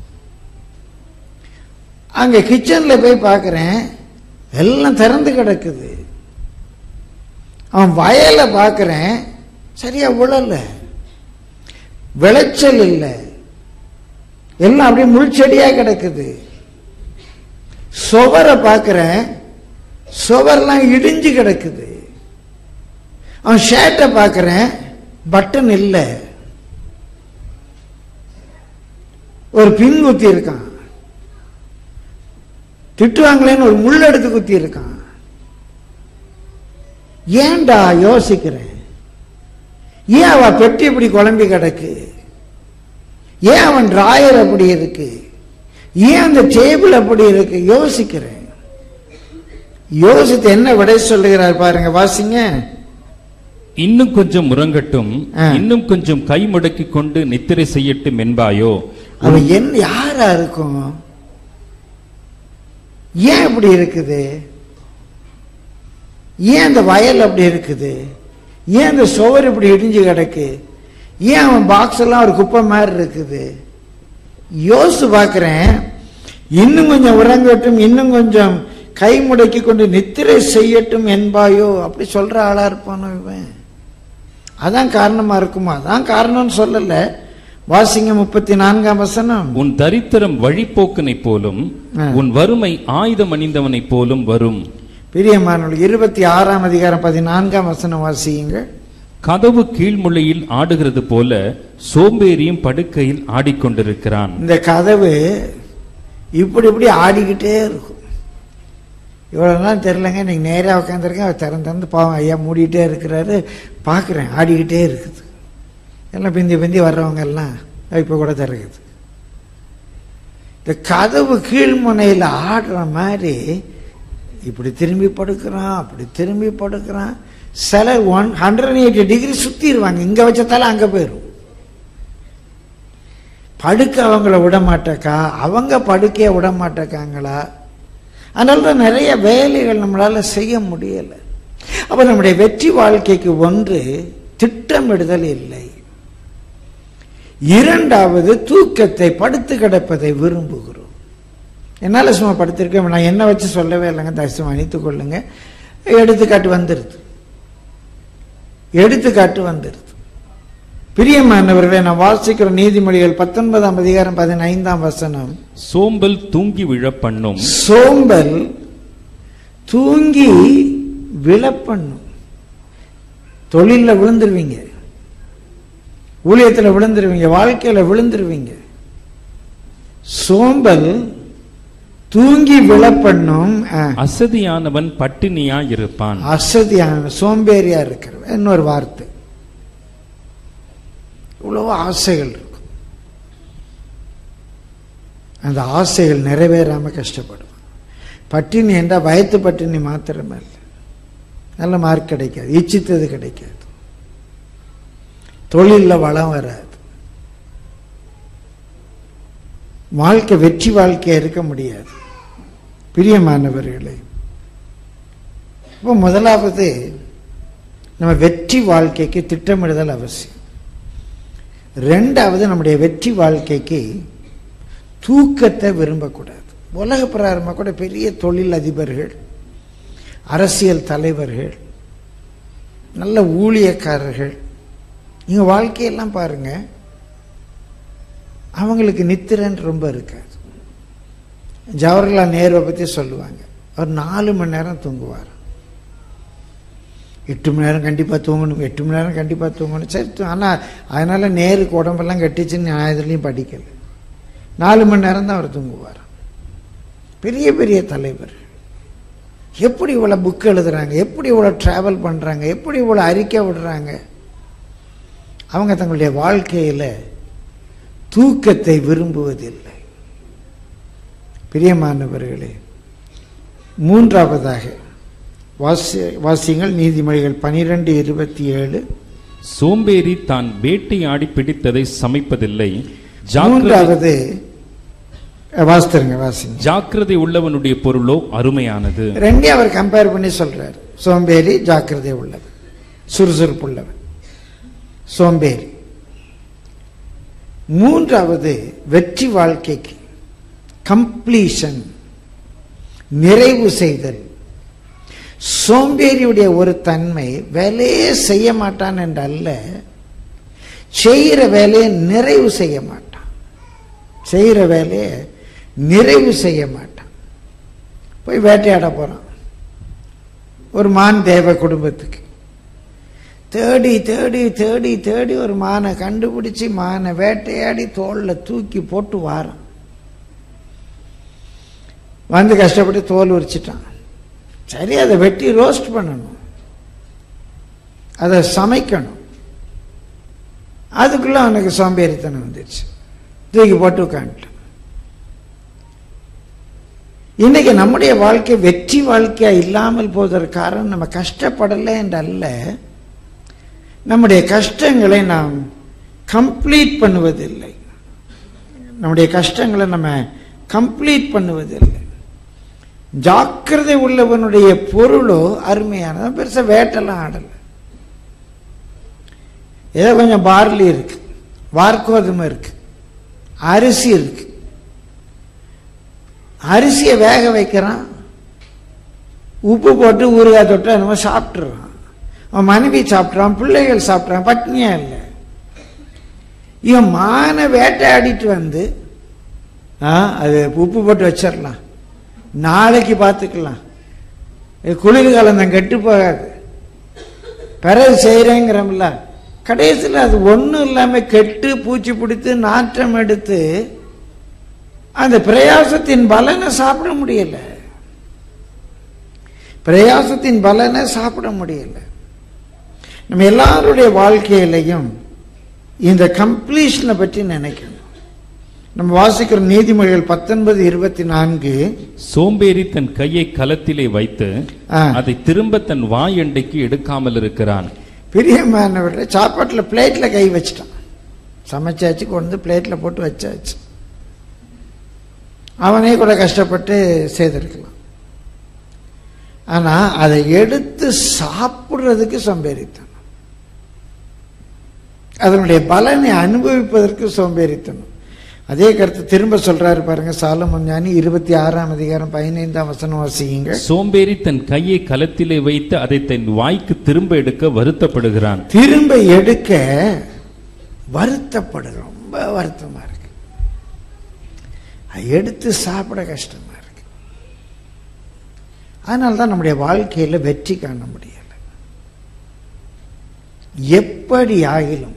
அங்க கிச்சன்ல போய் பார்க்கிறேன் எல்லாம் திறந்து கிடக்குது அவன் வயலை பார்க்கிறேன் சரியா உழல விளைச்சல் இல்லை எல்லாம் அப்படியே முள்செடியா கிடக்குது சுவரை பார்க்கிறேன் சுவர்லாம் இடிஞ்சு கிடக்குது அவன் ஷர்ட்டை பார்க்கிறேன் பட்டன் இல்லை ஒரு பின் குத்தி இருக்கான் திட்டுவாங்களேன்னு ஒரு முள் எடுத்து குத்தி இருக்கான் ஏன்டா யோசிக்கிறேன் ஏன் அவ பெட்டி இப்படி குழம்பி கிடக்கு ஏன் அவன் டிராயர் அப்படி இருக்கு ஏன் அந்த டேபிள் அப்படி இருக்கு யோசிக்கிறேன் யோசித்து என்ன விடை சொல்லுகிறார் பாருங்க வாசிங்க இன்னும் கொஞ்சம் முறங்கட்டும் ஆ. இன்னும் கொஞ்சம் கை முடக்கி கொண்டு நித்திரை செய்யட்டும் என்பாயோ அவன் என்ன யாரா இருக்கும் ஏன் இப்படி இருக்குது ஏன் அந்த வயல் அப்படி இருக்குது ஏன் அந்த சுவர் இப்படி இடிஞ்சு கிடக்கு ஏன் அவன் பாக்ஸ் எல்லாம் ஒரு குப்பை மாதிரி இருக்குது யோசிச்சு பார்க்கிறேன் இன்னும் கொஞ்சம் உறங்கட்டும் இன்னும் கொஞ்சம் கை முடக்கி கொண்டு நித்திரை செய்யட்டும் என்பாயோ அப்படி சொல்ற ஆளா இருப்பானோ இவன் அதான் காரணமா இருக்குமா அதான் காரணம்னு சொல்லல வாசிங்க முப்பத்தி நான்காம் வசனம் உன் தரித்திரம் வழிப்போக்கனைப் போலும் ஆ. உன் வறுமை ஆயுதம் அணிந்தவனைப் போலும் வரும் பிரியமானவர்கள் இருபத்தி ஆறாம் அதிகாரம் பதினான்காம் வசனம் வாசியுங்க கதவு கீழ்முளையில் ஆடுகிறது போல சோம்பேறியும் படுக்கையில் ஆடிக்கொண்டிருக்கிறான் இந்த கதவு இப்படி இப்படி ஆடிக்கிட்டே இருக்கும் இவ்வளவு நாள் தெரிலங்க இன்னைக்கு நேராக உட்காந்துருக்கேன் அவர் திறந்து திறந்து பாவம் ஐயா மூடிட்டே இருக்கிறாரு பார்க்குறேன் ஆடிக்கிட்டே இருக்குது எல்லாம் பிந்தி பிந்தி வர்றவங்க எல்லாம் இப்போ கூட திறக்குது இந்த கதவு கீழ்முனையில் ஆடுற மாதிரி இப்படி திரும்பி படுக்கிறான் அப்படி திரும்பி படுக்கிறான் சிலர் ஒன் ஹண்ட்ரட் எயிட்டி டிகிரி சுத்திடுவாங்க இங்க வச்சதால அங்க போயிடும் படுக்க அவங்கள விட மாட்டேக்கா அவங்க படுக்கைய விட மாட்டேக்காங்களா அதனால தான் நிறைய வேலைகள் நம்மளால செய்ய முடியல அப்ப நம்முடைய வெற்றி வாழ்க்கைக்கு ஒன்று திட்டமிடுதல் இல்லை இரண்டாவது தூக்கத்தை படுத்து கிடப்பதை விரும்புகிறோம் என்னால சும்மா படுத்திருக்கேன் நான் என்ன வச்சு சொல்லவே இல்லைங்க தயவுசெய்து மன்னித்துக் கொள்ளுங்க எடுத்துக்காட்டு வந்துருது எடுத்துக்காட்டு வந்துருது பிரியமானவர்களே நான் வாசிக்கிற நீதிமொழிகள் பத்தொன்பதாம் அதிகாரம் பதினைந்தாம் வசனம் சோம்பல் தூங்கி விழ பண்ணும் சோம்பல் தூங்கி விழப்பண்ணும் தொழில்ல விழுந்துருவீங்க ஊழியத்துல விழுந்துருவீங்க வாழ்க்கையில விழுந்துருவீங்க சோம்பல் தூங்கி விழப்பண்ணும் ஆ, அசதியானவன் பட்டினியா இருப்பான் அசதியான சோம்பேறியா இருக்கிறவன் இன்னொரு வார்த்தை இவ்வளவு ஆசைகள் இருக்கும் அந்த ஆசைகள் நிறைவேறாம கஷ்டப்படுவான் பட்டினி என்றால் வயத்து பட்டினி மாத்திரமே இல்லை நல்ல மார்க் கிடைக்காது இச்சித்தது கிடைக்காது தொழிலில் வளம் வராது வாழ்க்கை வெற்றி வாழ்க்கையா இருக்க முடியாது பிரியமானவர்களே இப்போ முதலாவது நம்ம வெற்றி வாழ்க்கைக்கு திட்டமிடுதல் அவசியம் ரெண்டாவது நம்முடைய வெற்றி வாழ்க்கைக்கு தூக்கத்தை விரும்பக்கூடாது உலக பிரகாரமாக கூட பெரிய தொழில் அதிபர்கள் அரசியல் தலைவர்கள் நல்ல ஊழியக்காரர்கள் இங்க வாழ்க்கையெல்லாம் பாருங்க அவங்களுக்கு நித்திரன்னு ரொம்ப இருக்காது ஜவஹர்லால் நேருவை பற்றி சொல்லுவாங்க அவர் நாலு மணி நேரம் தூங்குவார் எட்டு மணி நேரம் கண்டிப்பாக தூங்கணும் எட்டு மணி நேரம் கண்டிப்பாக தூங்கணும் சரி ஆனால் அதனால் நேருக்கு உடம்பெல்லாம் கட்டிச்சுன்னு நான் இதுலேயும் படிக்கலை நாலு மணி நேரம் தான் அவர் தூங்குவார் பெரிய பெரிய தலைவர் எப்படி இவ்வளோ புக் எழுதுறாங்க எப்படி இவ்வளோ ட்ராவல் பண்ணுறாங்க எப்படி இவ்வளோ அறிக்கை விடுறாங்க அவங்க தங்களுடைய வாழ்க்கையில் தூக்கத்தை விரும்புவதில்லை பிரியமானவர்களே மூன்றாவதாக வாசி வாசியங்கள் நீதிமொழிகள் பனிரெண்டு இருபத்தி ஏழு சோம்பேறி தான் வேட்டையாடி பிடித்ததை சமைப்பதில்லை ஜாக்கிரதை மூன்றாவது அஹ், வாசித்துருங்க வாசிங்க ஜாக்கிரதை உள்ளவனுடைய பொருளோ அருமையானது ரெண்டையும் அவர் கம்பேர் பண்ணி சொல்றாரு சோம்பேறி ஜாக்கிரதை உள்ளவன் சுறுசுறுப்பு உள்ளவன் சோம்பேறி மூன்றாவது வெற்றி வாழ்க்கைக்கு கம்ப்ளீஷன் நிறைவு செய்தல் சோம்பேறியுடைய ஒரு தன்மை வேலையே செய்ய மாட்டான் என்று அல்ல செய்கிற வேலையை நிறைவு செய்ய மாட்டான் செய்கிற வேலையை நிறைவு செய்ய மாட்டான் போய் வேட்டையாட போறான் ஒரு மான் தேவை குடும்பத்துக்கு தேடி தேடி தேடி தேடி ஒரு மானை கண்டுபிடிச்சு மானை வேட்டையாடி தோல்ல தூக்கி போட்டு வாரான் வந்து கஷ்டப்பட்டு தோல் உரிச்சிட்டான் சரி அதை வெட்டி ரோஸ்ட் பண்ணணும் அதை சமைக்கணும் அதுக்குள்ள அவனுக்கு சோம்பேறித்தனம் வந்துருச்சு தூக்கி போட்டு உட்காந்துட்டான் இன்னைக்கு நம்முடைய வாழ்க்கை வெற்றி வாழ்க்கையா இல்லாமல் போவதற்கு காரணம் நம்ம கஷ்டப்படலை என்றல்ல நம்முடைய கஷ்டங்களை நாம் கம்ப்ளீட் பண்ணுவதில்லை நம்முடைய கஷ்டங்களை நம்ம கம்ப்ளீட் பண்ணுவதில்லை ஜாக்கிரதை உள்ளவனுடைய பொருளோ அருமையானது பெருசா வேட்டெல்லாம் ஆடலை ஏதோ கொஞ்சம் பார்லி இருக்கு வார்கோதுமை இருக்கு அரிசி இருக்கு அரிசியை வேக வைக்கிறான் உப்பு போட்டு ஊறுகாய் தொட்டு என்னமோ சாப்பிட்டுறான் அவன் மனைவி சாப்பிட்றான் பிள்ளைகள் சாப்பிட்றான் பட்னியா இல்லை இவன் மான வேட்டையாடிட்டு வந்து ஆ அது உப்பு போட்டு வச்சிடலாம் நாளைக்கு பார்த்துக்கலாம் இது குளிர்காலம் தான் கெட்டு போகாது பிறகு செய்கிறேங்கிறோம்ல கடைசியில் அது ஒன்றும் இல்லாமல் கெட்டு பூச்சி பிடித்து நாற்றம் எடுத்து அந்த பிரயாசத்தின் பலனை சாப்பிட முடியல பிரயாசத்தின் பலனை சாப்பிட முடியல நம்ம எல்லாருடைய வாழ்க்கையிலையும் இந்த கம்ப்ளீஷனை பற்றி நினைக்கணும் நம்ம வாசிக்கிற நீதிமொழிகள் பத்தொன்பது இருபத்தி நான்கு சோம்பேறி தன் கையை கலத்திலே வைத்து ஆ. அதை திரும்ப தன் வாய் அண்டைக்கு எடுக்காமல் இருக்கிறான் பிரியமானவர்கள சாப்பாட்டில் பிளேட்டில் கை வச்சிட்டான் சமைச்சாச்சு கொண்டு வந்து பிளேட்டில் போட்டு வச்சாச்சு அவனே கூட கஷ்டப்பட்டு செய்திருக்கலாம் ஆனால் அதை எடுத்து சாப்பிட்றதுக்கு சோம்பேறித்தனம் அதனுடைய பலனை அனுபவிப்பதற்கு சோம்பேறித்தனம் அதே கருத்து திரும்ப சொல்றாரு பாருங்க சாலமன் ஞானி இருபத்தி ஆறாம் அதிகாரம் பதினைந்தாம் வசனம் வாசியுங்க சோம்பேறி தன் கையை கலத்திலே வைத்து அதை தன் வாய்க்கு திரும்ப எடுக்க வருத்தப்படுகிறான் திரும்ப எடுக்க வருத்தப்படுகிறோம் ரொம்ப வருத்தமா இருக்கு அதை எடுத்து சாப்பிட கஷ்டமா இருக்கு அதனால தான் நம்முடைய வாழ்க்கையில வெற்றி காண முடியல எப்படி ஆகிலும்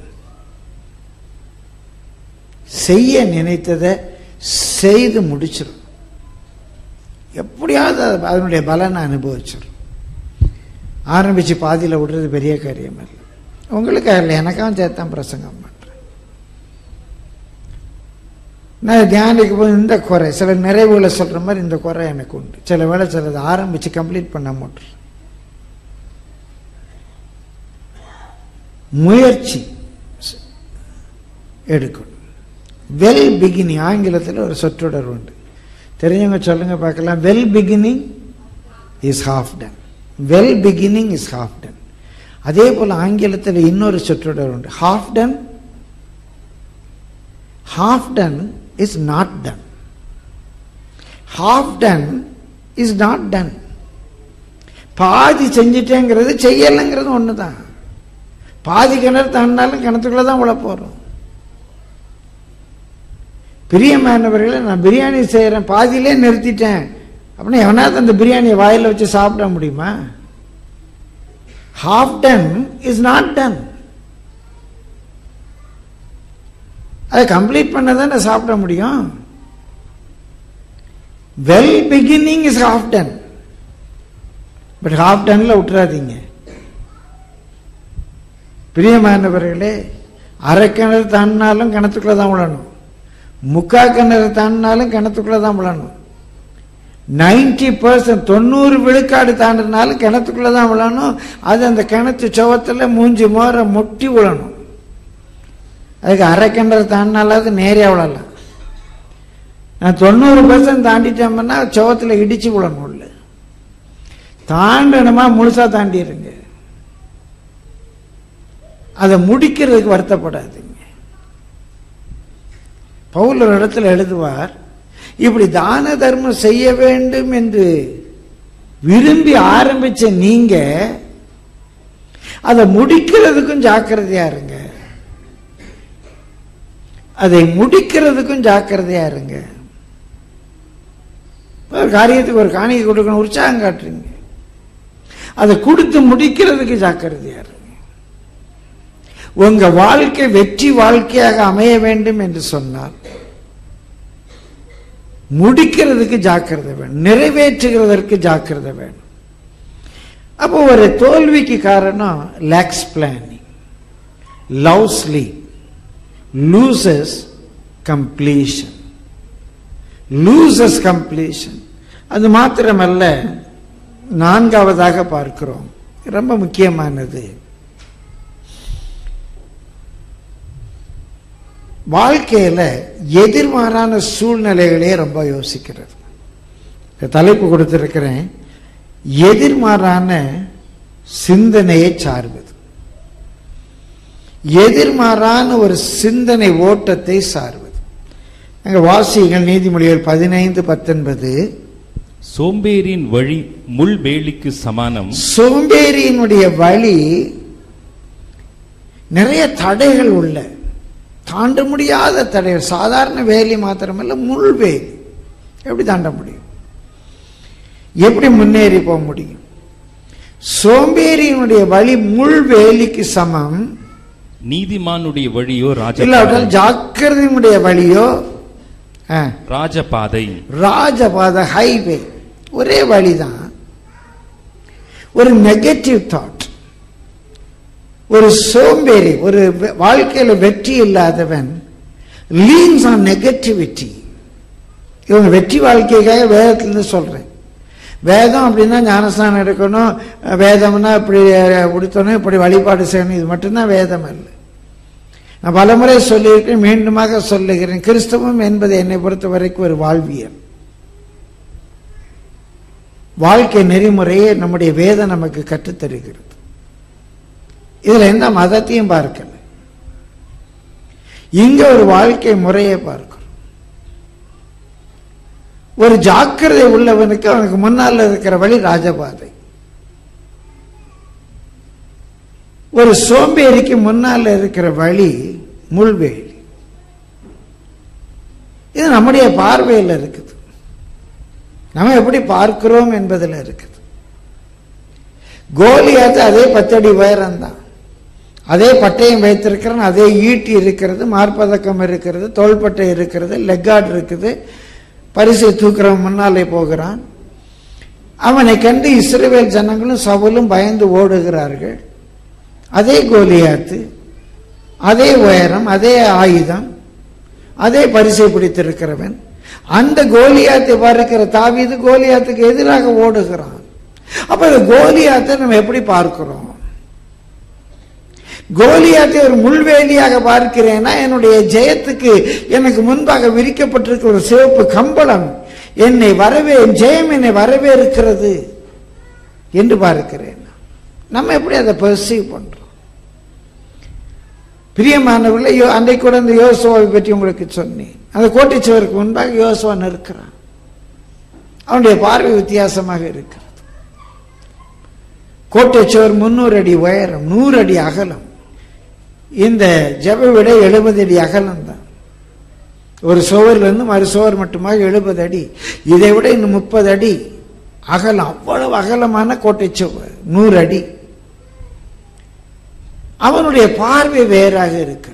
செய்ய நினைத்ததை செய்து முடிச்சிடும் எப்படியாவது அது- அதனுடைய பலனை அனுபவிச்சிடும் ஆரம்பிச்சு பாதியில விடுறது பெரிய காரியம் இல்லை உங்களுக்காக இல்லை எனக்காகவும் சேர்த்தான் பிரசங்கம் பண்றேன் நான் தியானிக்கு போய் இந்த குறை சில நிறைவுகளை சொல்ற மாதிரி இந்த குறை எனக்கு உண்டு சில வேளை சிலது ஆரம்பிச்சு கம்ப்ளீட் பண்ண மாட்டேன் முயற்சி எடுக்கணும் வெல் பிகினிங் ஆங்கிலத்தில் ஒரு சொற்றொடர் உண்டு தெரிஞ்சவங்க சொல்லுங்க பார்க்கலாம் well beginning is half done well beginning is half done அதே போல் ஆங்கிலத்தில் இன்னொரு சொற்றொடர் உண்டு half done half done is not done half done is not done பாதி செஞ்சிட்டேங்கிறது செய்யலைங்கிறது ஒன்று தான் பாதி கிணறு தாண்டினாலும் கிணத்துக்குள்ள தான் உள்ள போகிறோம் பிரியமானவர்களை நான் பிரியாணி செய்கிறேன் பாதியிலே நிறுத்திட்டேன் அப்படின்னா எவனாவது அந்த பிரியாணியை வாயில் வச்சு சாப்பிட முடியுமா half done is not done அதை கம்ப்ளீட் பண்ண தானே சாப்பிட முடியும் well beginning is half done but half டன்ல விட்டுறாதீங்க பிரியமானவர்களே அரை கிணறு தாண்டினாலும் கிணத்துக்குள்ள தான் விழணும் முக்கா கிணறு தாண்டினாலும் கிணத்துக்குள்ள தான் விழணும் நைன்டி பர்சன்ட் தொண்ணூறு விழுக்காடு தாண்டினாலும் கிணத்துக்குள்ள தான் விழணும் அது அந்த கிணத்து சுவத்தில் மூஞ்சி மோர முட்டி விழணும் அதுக்கு அரை கிணறு தாண்டினாலாவது நேரே விழலாம் நான் தொண்ணூறு பர்சன்ட் தாண்டிட்டோம்னா சுவத்தில் இடிச்சு விழணும் உள்ள தாண்டணுமா முழுசா தாண்டிடுங்க அதை முடிக்கிறதுக்கு வருத்தப்படாதுங்க பவுல் ஒரு இடத்துல எழுதுவார் இப்படி தான தர்மம் செய்ய வேண்டும் என்று விரும்பி ஆரம்பிச்ச நீங்க அதை முடிக்கிறதுக்கும் ஜாக்கிரதையா இருங்க அதை முடிக்கிறதுக்கும் ஜாக்கிரதையா இருங்க ஒரு காரியத்துக்கு ஒரு காணிக்கை கொடுக்கணும் உற்சாகம் காட்டுறீங்க அதை கொடுத்து முடிக்கிறதுக்கு ஜாக்கிரதையா இருங்க உங்க வாழ்க்கை வெற்றி வாழ்க்கையாக அமைய வேண்டும் என்று சொன்னால் முடிக்கிறதுக்கு ஜாக்கிரதை வேணும் நிறைவேற்றுகிறதற்கு ஜாக்கிரதை வேணும் அப்போ ஒரு தோல்விக்கு காரணம் lacks planning love sleep loses completion loses completion அது மாத்திரமல்ல நான்காவதாக பார்க்கிறோம் ரொம்ப முக்கியமானது வாழ்க்கையில எதிர்மாறான சூழ்நிலைகளே ரொம்ப யோசிக்கிறது இந்த தலைப்பு கொடுத்திருக்கிறேன் எதிர்மாறான சிந்தனையை சார்வது எதிர்மாறான ஒரு சிந்தனை ஓட்டத்தை சார்வது அங்க வாசிகள் நீதிமொழிகள் பதினைந்து பத்தொன்பது சோம்பேறியின் வழி முள் வேலிக்கு சமானம் சோம்பேறியினுடைய வழி நிறைய தடைகள் உள்ள தாண்ட முடியாத தடைகள் சாதாரண வேலி மாத்திரமல்ல முள் வேலி எப்படி தாண்ட முடியும் எப்படி முன்னேறி போக முடியும் சோம்பேறியினுடைய வழி முள் வேலிக்கு சமம் நீதிமானுடைய வழியோ ராஜ இல்லாவிட்டால் ஜாக்கிரதையினுடைய வழியோ ஆ, ராஜபாதை ராஜபாத ஹைவே ஒரே வழிதான் ஒரு நெகட்டிவ் தாட் ஒரு சோம்பேறி ஒரு வெ- வாழ்க்கையில வெற்றி இல்லாதவன் லீன்ஸ் ஆன் நெகட்டிவிட்டி இவங்க வெற்றி வாழ்க்கைக்காக வேதத்திலிருந்து சொல்றேன் வேதம் அப்படின்னா ஞானஸ்தானம் எடுக்கணும் வேதம்னா இப்படி உடுத்தணும் இப்படி வழிபாடு செய்யணும் இது மட்டும்தான் வேதம் அல்ல நான் பலமுறை சொல்லியிருக்கேன் மீண்டுமாக சொல்லுகிறேன் கிறிஸ்தவம் என்பது என்னை பொறுத்த வரைக்கும் ஒரு வாழ்வியல் வாழ்க்கை நெறிமுறையை நம்முடைய வேதம் நமக்கு கற்றுத் தருகிறது இதுல எந்த மதத்தையும் பார்க்கல இங்க ஒரு வாழ்க்கை முறையை பார்க்கிறோம் ஒரு ஜாக்கிரதை உள்ளவனுக்கு அவனுக்கு முன்னால் இருக்கிற வழி ராஜபாதை ஒரு சோம்பேறிக்கு முன்னால் இருக்கிற வழி முள்வேலி இது நம்முடைய பார்வையில் இருக்குது நம்ம எப்படி பார்க்கிறோம் என்பதில் இருக்குது கோலியாத்து அதே பத்தடி உயரம்தான் அதே பட்டயம் வைத்திருக்கிறான் அதே ஈட்டி இருக்கிறது மார்பதக்கம் இருக்கிறது தோள்பட்டை இருக்கிறது லெக்கார்ட் இருக்குது பரிசை தூக்குறவன் முன்னாலே போகிறான் அவனை கண்டு இஸ்ரவேல் ஜனங்களும் சவுலும் பயந்து ஓடுகிறார்கள் அதே கோலியாத்து அதே உயரம் அதே ஆயுதம் அதே பரிசை பிடித்திருக்கிறவன் அந்த கோலியாத்தை பார்க்கிற தாவீது கோலியாத்துக்கு எதிராக ஓடுகிறான் அப்ப இந்த கோலியாத்தை நம்ம எப்படி பார்க்கிறோம் கோலியாத்தை ஒரு முள்வேலியாக பார்க்கிறேன்னா என்னுடைய ஜெயத்துக்கு எனக்கு முன்பாக விரிக்கப்பட்டிருக்கிற ஒரு சிவப்பு கம்பளம் என்னை வரவே என் ஜெயம் என்னை வரவேற்கிறது என்று பார்க்கிறேன் நம்ம எப்படி அதை பெர்சீவ் பண்றோம் பிரியமானவர்களே யோ- அன்றைக்கு கூட இந்த யோசுவாவை பற்றி உங்களுக்கு சொன்னேன் அந்த கோட்டைச்சுவருக்கு முன்பாக யோசுவா நிற்கிறான் அவனுடைய பார்வை வித்தியாசமாக இருக்கிறது கோட்டை சுவர் முன்னூறு அடி உயரம் நூறு அடி அகலம் இந்த ஜெப விட எழுபது அடி அகலம் தான் ஒரு சுவர்ல இருந்து மறு சுவர் மட்டுமாக எழுபது அடி இதை விட இன்னும் முப்பது அடி அகலம் அவ்வளவு அகலமான கோட்டை சுவர் நூறு அடி அவனுடைய பார்வை வேறாக இருக்கிறது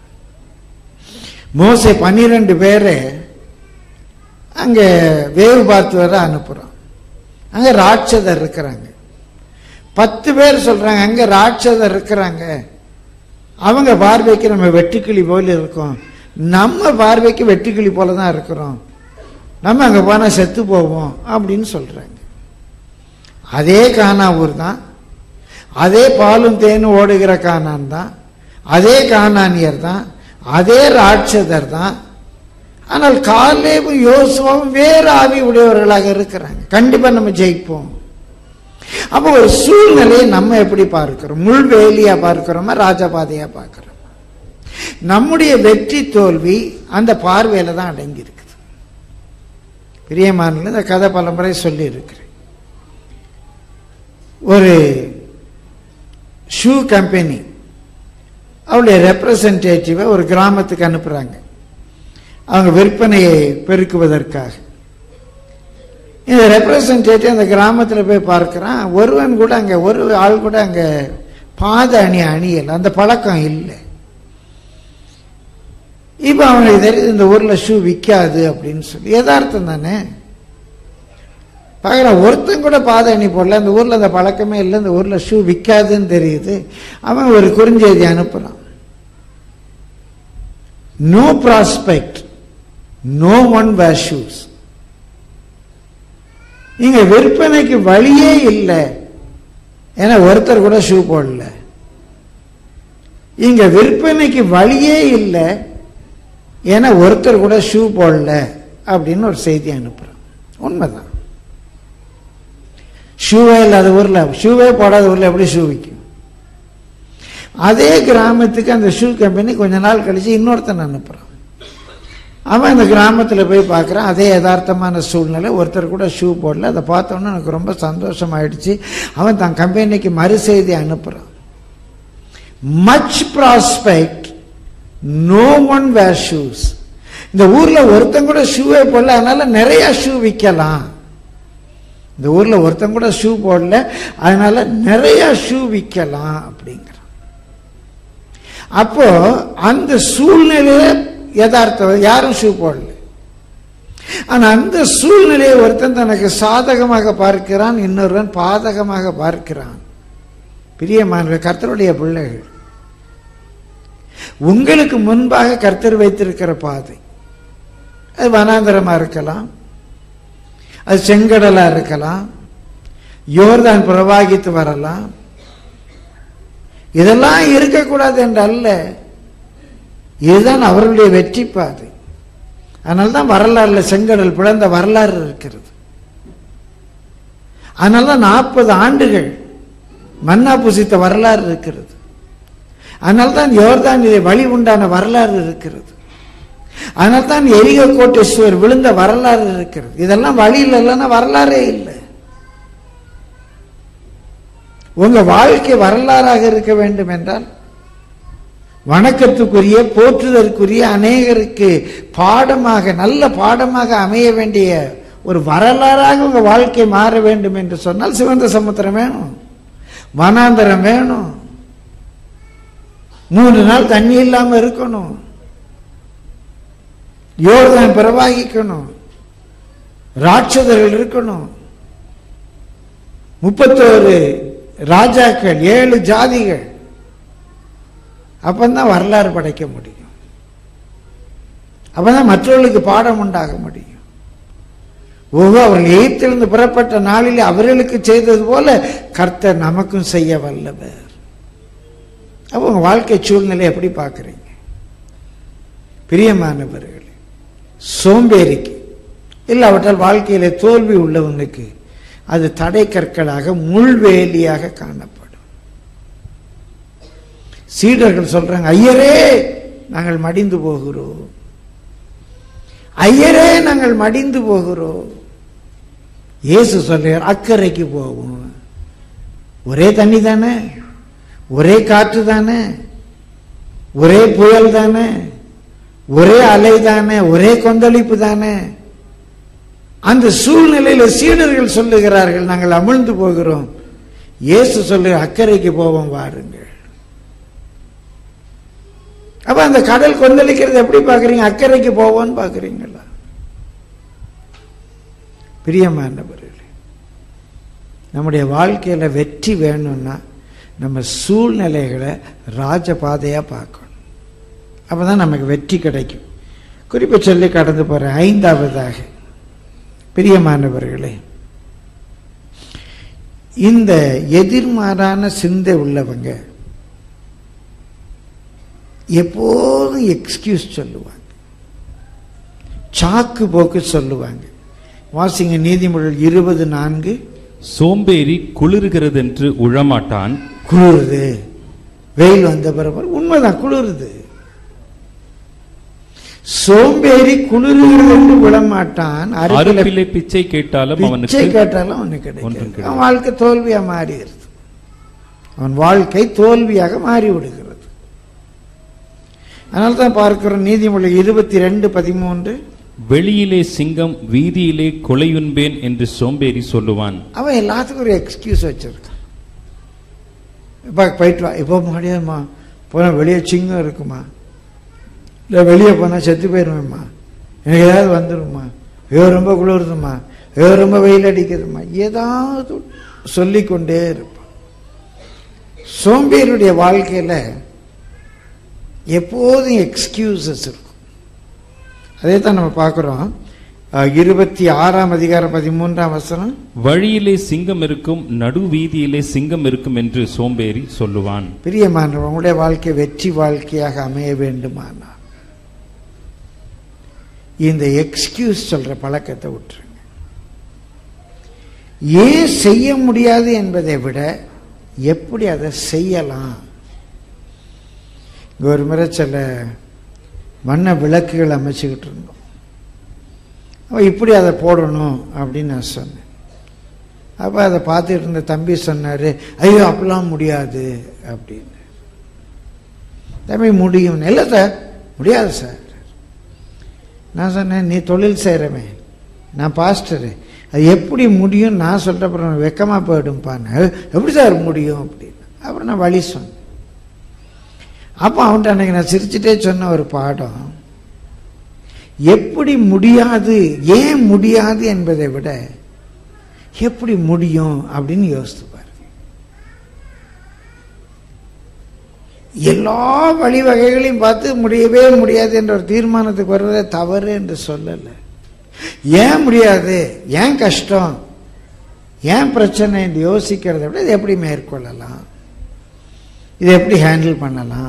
மோசே பன்னிரண்டு பேரை அங்க வேவு பார்த்து வர அனுப்புறான் அங்க ராட்சதர் இருக்கிறாங்க பத்து பேர் சொல்றாங்க அங்க ராட்சதர் இருக்கிறாங்க அவங்க பார்வைக்கு நம்ம வெட்டுக்கிளி போல இருக்கோம் நம்ம பார்வைக்கு வெட்டுக்கிளி போல தான் இருக்கிறோம் நம்ம அங்க போனா செத்து போவோம் அப்படின்னு சொல்றாங்க அதே கானாவூர் தான் அதே பாலும் தேனும் ஓடுகிற கானான் தான் அதே கானானியர் தான் அதே ராட்சதர் தான் ஆனால் காலேபும் யோசுவாவும் வேறு ஆவி உடையவர்களாக இருக்கிறாங்க கண்டிப்பா நம்ம ஜெயிப்போம் அப்போ ஒரு சூழ்நிலையை நம்ம எப்படி பார்க்கிறோம் முள்வேலியா பார்க்கிறோமா ராஜபாதையா பார்க்கிறோம் நம்முடைய வெற்றி தோல்வி அந்த பார்வையில தான் அடங்கி இருக்குது பிரியமானில் இந்த கதை பலமுறை சொல்லி இருக்கிறேன் ஒரு ஷூ கம்பெனி அவருடைய ரெப்ரசன்டேட்டிவை ஒரு கிராமத்துக்கு அனுப்புறாங்க அவங்க விற்பனையை பெருக்குவதற்காக இந்த ரெப்ரசன்டேட்டிவ் அந்த கிராமத்தில் போய் பார்க்குறான் ஒருவன் கூட அங்கே ஒரு ஆள் கூட அங்கே பாத அணி அணியலை அந்த பழக்கம் இல்லை இப்போ அவனுக்கு தெரியுது இந்த ஊரில் ஷூ விற்காது அப்படின்னு சொல்லி யதார்த்தம் தானே பார்க்குறான் ஒருத்தன் கூட பாத அணி போடல அந்த ஊரில் அந்த பழக்கமே இல்லை இந்த ஊரில் ஷூ விற்காதுன்னு தெரியுது அவன் ஒரு குறுஞ்செய்தி அனுப்புகிறான் no prospect no one wear shoes இங்க விற்பனைக்கு வழியே இல்லை ஏன்னா ஒருத்தர் கூட ஷூ போடல இங்க விற்பனைக்கு வழியே இல்லை ஏன்னா ஒருத்தர் கூட ஷூ போடல அப்படின்னு ஒரு செய்தி அனுப்புறோம் உண்மைதான் ஷூவே இல்லாத ஊர்ல ஷூவே போடாத ஊர்ல எப்படி ஷூ விற்கும் அதே கிராமத்துக்கு அந்த ஷூ கம்பெனி கொஞ்ச நாள் கழிச்சு இன்னொருத்தன் அனுப்புறான் அவன் அந்த கிராமத்தில் போய் பார்க்குறான் அதே யதார்த்தமான சூழ்நிலை ஒருத்தர் கூட ஷூ போடல அதை பார்த்தோன்னே எனக்கு ரொம்ப சந்தோஷம் ஆயிடுச்சு அவன் தன் கம்பெனிக்கு மறு செய்தி அனுப்புகிறான் much prospect no one wear shoes இந்த ஊரில் ஒருத்தன் கூட ஷூவே போடல அதனால நிறைய ஷூ விற்கலாம் இந்த ஊரில் ஒருத்தன் கூட ஷூ போடல அதனால நிறைய ஷூ விற்கலாம் அப்படிங்கிறான் அப்போ அந்த சூழ்நிலையில யதார்த்தம் யாரும் ஷூ போடல ஆனா அந்த சூழ்நிலையை ஒருத்தன் தனக்கு சாதகமாக பார்க்கிறான் இன்னொருவன் பாதகமாக பார்க்கிறான் பிரியமான கர்த்தருடைய பிள்ளைகள் உங்களுக்கு முன்பாக கர்த்தர் வைத்திருக்கிற பாதை அது வனாந்தரமா இருக்கலாம் அது செங்கடலா இருக்கலாம் யோர்தான் பிரவாகித்து வரலாம் இதெல்லாம் இருக்கக்கூடாது என்று அல்ல இதுதான் அவர்களுடைய வெற்றி பாதை அதனால தான் வரலாறுல செங்கடல் பிளந்த வரலாறு இருக்கிறது அதனால தான் நாற்பது ஆண்டுகள் மன்னா புசித்த வரலாறு இருக்கிறது அதனால தான் யோர்தான் இதை வழி உண்டான வரலாறு இருக்கிறது அதனால தான் எரிக கோட்டேஸ்வர் விழுந்த வரலாறு இருக்கிறது இதெல்லாம் வழியில் இல்லைன்னா வரலாறே இல்லை உங்க வாழ்க்கை வரலாறாக இருக்க வேண்டும் என்றால் வணக்கத்துக்குரிய போற்றுதற்குரிய அநேகருக்கு பாடமாக நல்ல பாடமாக அமைய வேண்டிய ஒரு வரலாறாக உங்க வாழ்க்கை மாற வேண்டும் என்று சொன்னால் சிவந்த சமுத்திரம் வேணும் வனாந்தரம் வேணும் மூணு நாள் தண்ணி இல்லாம இருக்கணும் யோர்தான் பிரவாகிக்கணும் ராட்சதர்கள் இருக்கணும் முப்பத்தோரு ராஜாக்கள் ஏழு ஜாதிகள் அப்பந்தான் வரலாறு படைக்க முடியும் அப்பதான் மற்றவர்களுக்கு பாடம் உண்டாக முடியும் ஓஹோ அவர்கள் எய்த்திலிருந்து புறப்பட்ட நாளில் அவர்களுக்கு செய்தது போல கர்த்தர் நமக்கும் செய்ய வல்லவர் அப்போ உங்க வாழ்க்கை சூழ்நிலை எப்படி பார்க்குறீங்க பிரியமானவர்களே சோம்பேறிக்கு இல்லாவிட்டால் வாழ்க்கையில தோல்வி உள்ளவனுக்கு அது தடை கற்களாக முள்வேலியாக காணப்படும் சீடர்கள் சொல்றாங்க ஐயரே நாங்கள் மடிந்து போகிறோம் ஐயரே நாங்கள் மடிந்து போகிறோம் இயேசு சொல்றார் அக்கறைக்கு போவோம் ஒரே தண்ணி தானே ஒரே காற்று தானே ஒரே புயல் தானே ஒரே அலை தானே ஒரே கொந்தளிப்பு தானே அந்த சூழ்நிலையில சீடர்கள் சொல்லுகிறார்கள் நாங்கள் அமிழ்ந்து போகிறோம் இயேசு சொல்லு அக்கறைக்கு போவோம் வாருங்கள் அப்ப அந்த கடல் கொந்தளிக்கிறது எப்படி பாக்குறீங்க அக்கறைக்கு போவோம்னு பாக்குறீங்களா பிரியமானவர்களே நம்முடைய வாழ்க்கையில வெற்றி வேணும்னா நம்ம சூழ்நிலைகளை ராஜபாதையா பார்க்கணும் அப்பதான் நமக்கு வெற்றி கிடைக்கும் குறிப்பை சொல்லி கடந்து போறேன் ஐந்தாவதாக பிரியமானவர்களே இந்த எதிர்மாறான சிந்தை உள்ளவங்க எப்போதும் எக்ஸ்கியூஸ் சொல்லுவாங்க சாக்கு போக்கு சொல்லுவாங்க வாசிங்க நீதிமொழிகள் இருபது நான்கு சோம்பேறி குளிர்கிறது என்று உழமாட்டான் குளிருது வெயில் வந்த பிறகு உண்மைதான் குளிருது சோம்பேறி குளிருகிறது என்று விடமாட்டான் அருகில அருப்பிலே பிச்சை கேட்டாலும் பிச்சை அவனுக்கு கேட்டாலும் அவனுக்கு ஒன்றும் கிடைக்கும் கிடையாது. அவன் வாழ்க்கை தோல்வியா மாறிடுது அவன் வாழ்க்கை தோல்வியாக மாறி விடுகிறது அதனால தான் பார்க்கிறோம் நீதிமொழி இருபத்தி ரெண்டு பதிமூன்று வெளியிலே சிங்கம் வீதியிலே கொலையுண்பேன் என்று சோம்பேறி சொல்லுவான் அவன் எல்லாத்துக்கும் ஒரு எக்ஸ்கியூஸ் வச்சிருக்கான் இப்போ போயிட்டு வா இப்போ முடியாதும்மா போனால் வெளியே சிங்கம் இருக்குமா இல்லை வெளியே போனால் செத்து போயிடுவேம்மா எனக்கு ஏதாவது வந்துடும்மா ஐயோ ரொம்ப குளிருதும்மா ஐயோ ரொம்ப வெயில் அடிக்குதும்மா ஏதாவது சொல்லிக்கொண்டே இருப்பான் சோம்பேறியுடைய வாழ்க்கையில் எப்போதும் எக்ஸ்கியூசஸ் இருக்கும் அதே தான் நம்ம பார்க்குறோம் இருபத்தி ஆறாம் அதிகாரம் பதிமூன்றாம் வசனம் வழியிலே சிங்கம் இருக்கும் நடு வீதியிலே சிங்கம் இருக்கும் என்று சோம்பேறி சொல்லுவான் பிரியமானவர் உங்களுடைய வாழ்க்கை வெற்றி வாழ்க்கையாக அமைய வேண்டுமானால் இந்த எக்ஸ்கியூஸ் சொல்ற பழக்கத்தை விட்டுருங்க ஏன் செய்ய முடியாது என்பதை விட எப்படி அதை செய்யலாம் இங்க ஒரு முறை சில வண்ண விளக்குகள் அமைச்சுக்கிட்டு இருந்தோம் அப்ப இப்படி அதை போடணும் அப்படின்னு நான் சொன்னேன் அப்போ அதை பார்த்துட்டு இருந்த தம்பி சொன்னார் ஐயோ அப்படிலாம் முடியாது அப்படின்னு தம்பி முடியும் இல்லை சார் முடியாது சார் நான் சொன்னேன் நீ தொழில் செய்கிறவன் நான் பாஸ்டரு அது எப்படி முடியும் நான் சொல்கிற அப்புறம் வெக்கமாக போயிடும்ப்பான்னு எப்படி சார் முடியும் அப்படின்னு அப்புறம் நான் வழி சொன்னேன் அப்போ அவன்கிட்ட அன்னைக்கு நான் சிரிச்சுட்டே சொன்ன ஒரு பாடம் எப்படி முடியாது ஏன் முடியாது என்பதை விட எப்படி முடியும் அப்படின்னு யோசித்து பாருங்க எல்லா வழிவகைகளையும் பார்த்து முடியவே முடியாது என்ற ஒரு தீர்மானத்துக்கு வருவதே தவறு என்று சொல்லலை ஏன் முடியாது ஏன் கஷ்டம் ஏன் பிரச்சனை என்று யோசிக்கிறதை விட இதை எப்படி மேற்கொள்ளலாம் இதை எப்படி ஹேண்டில் பண்ணலாம்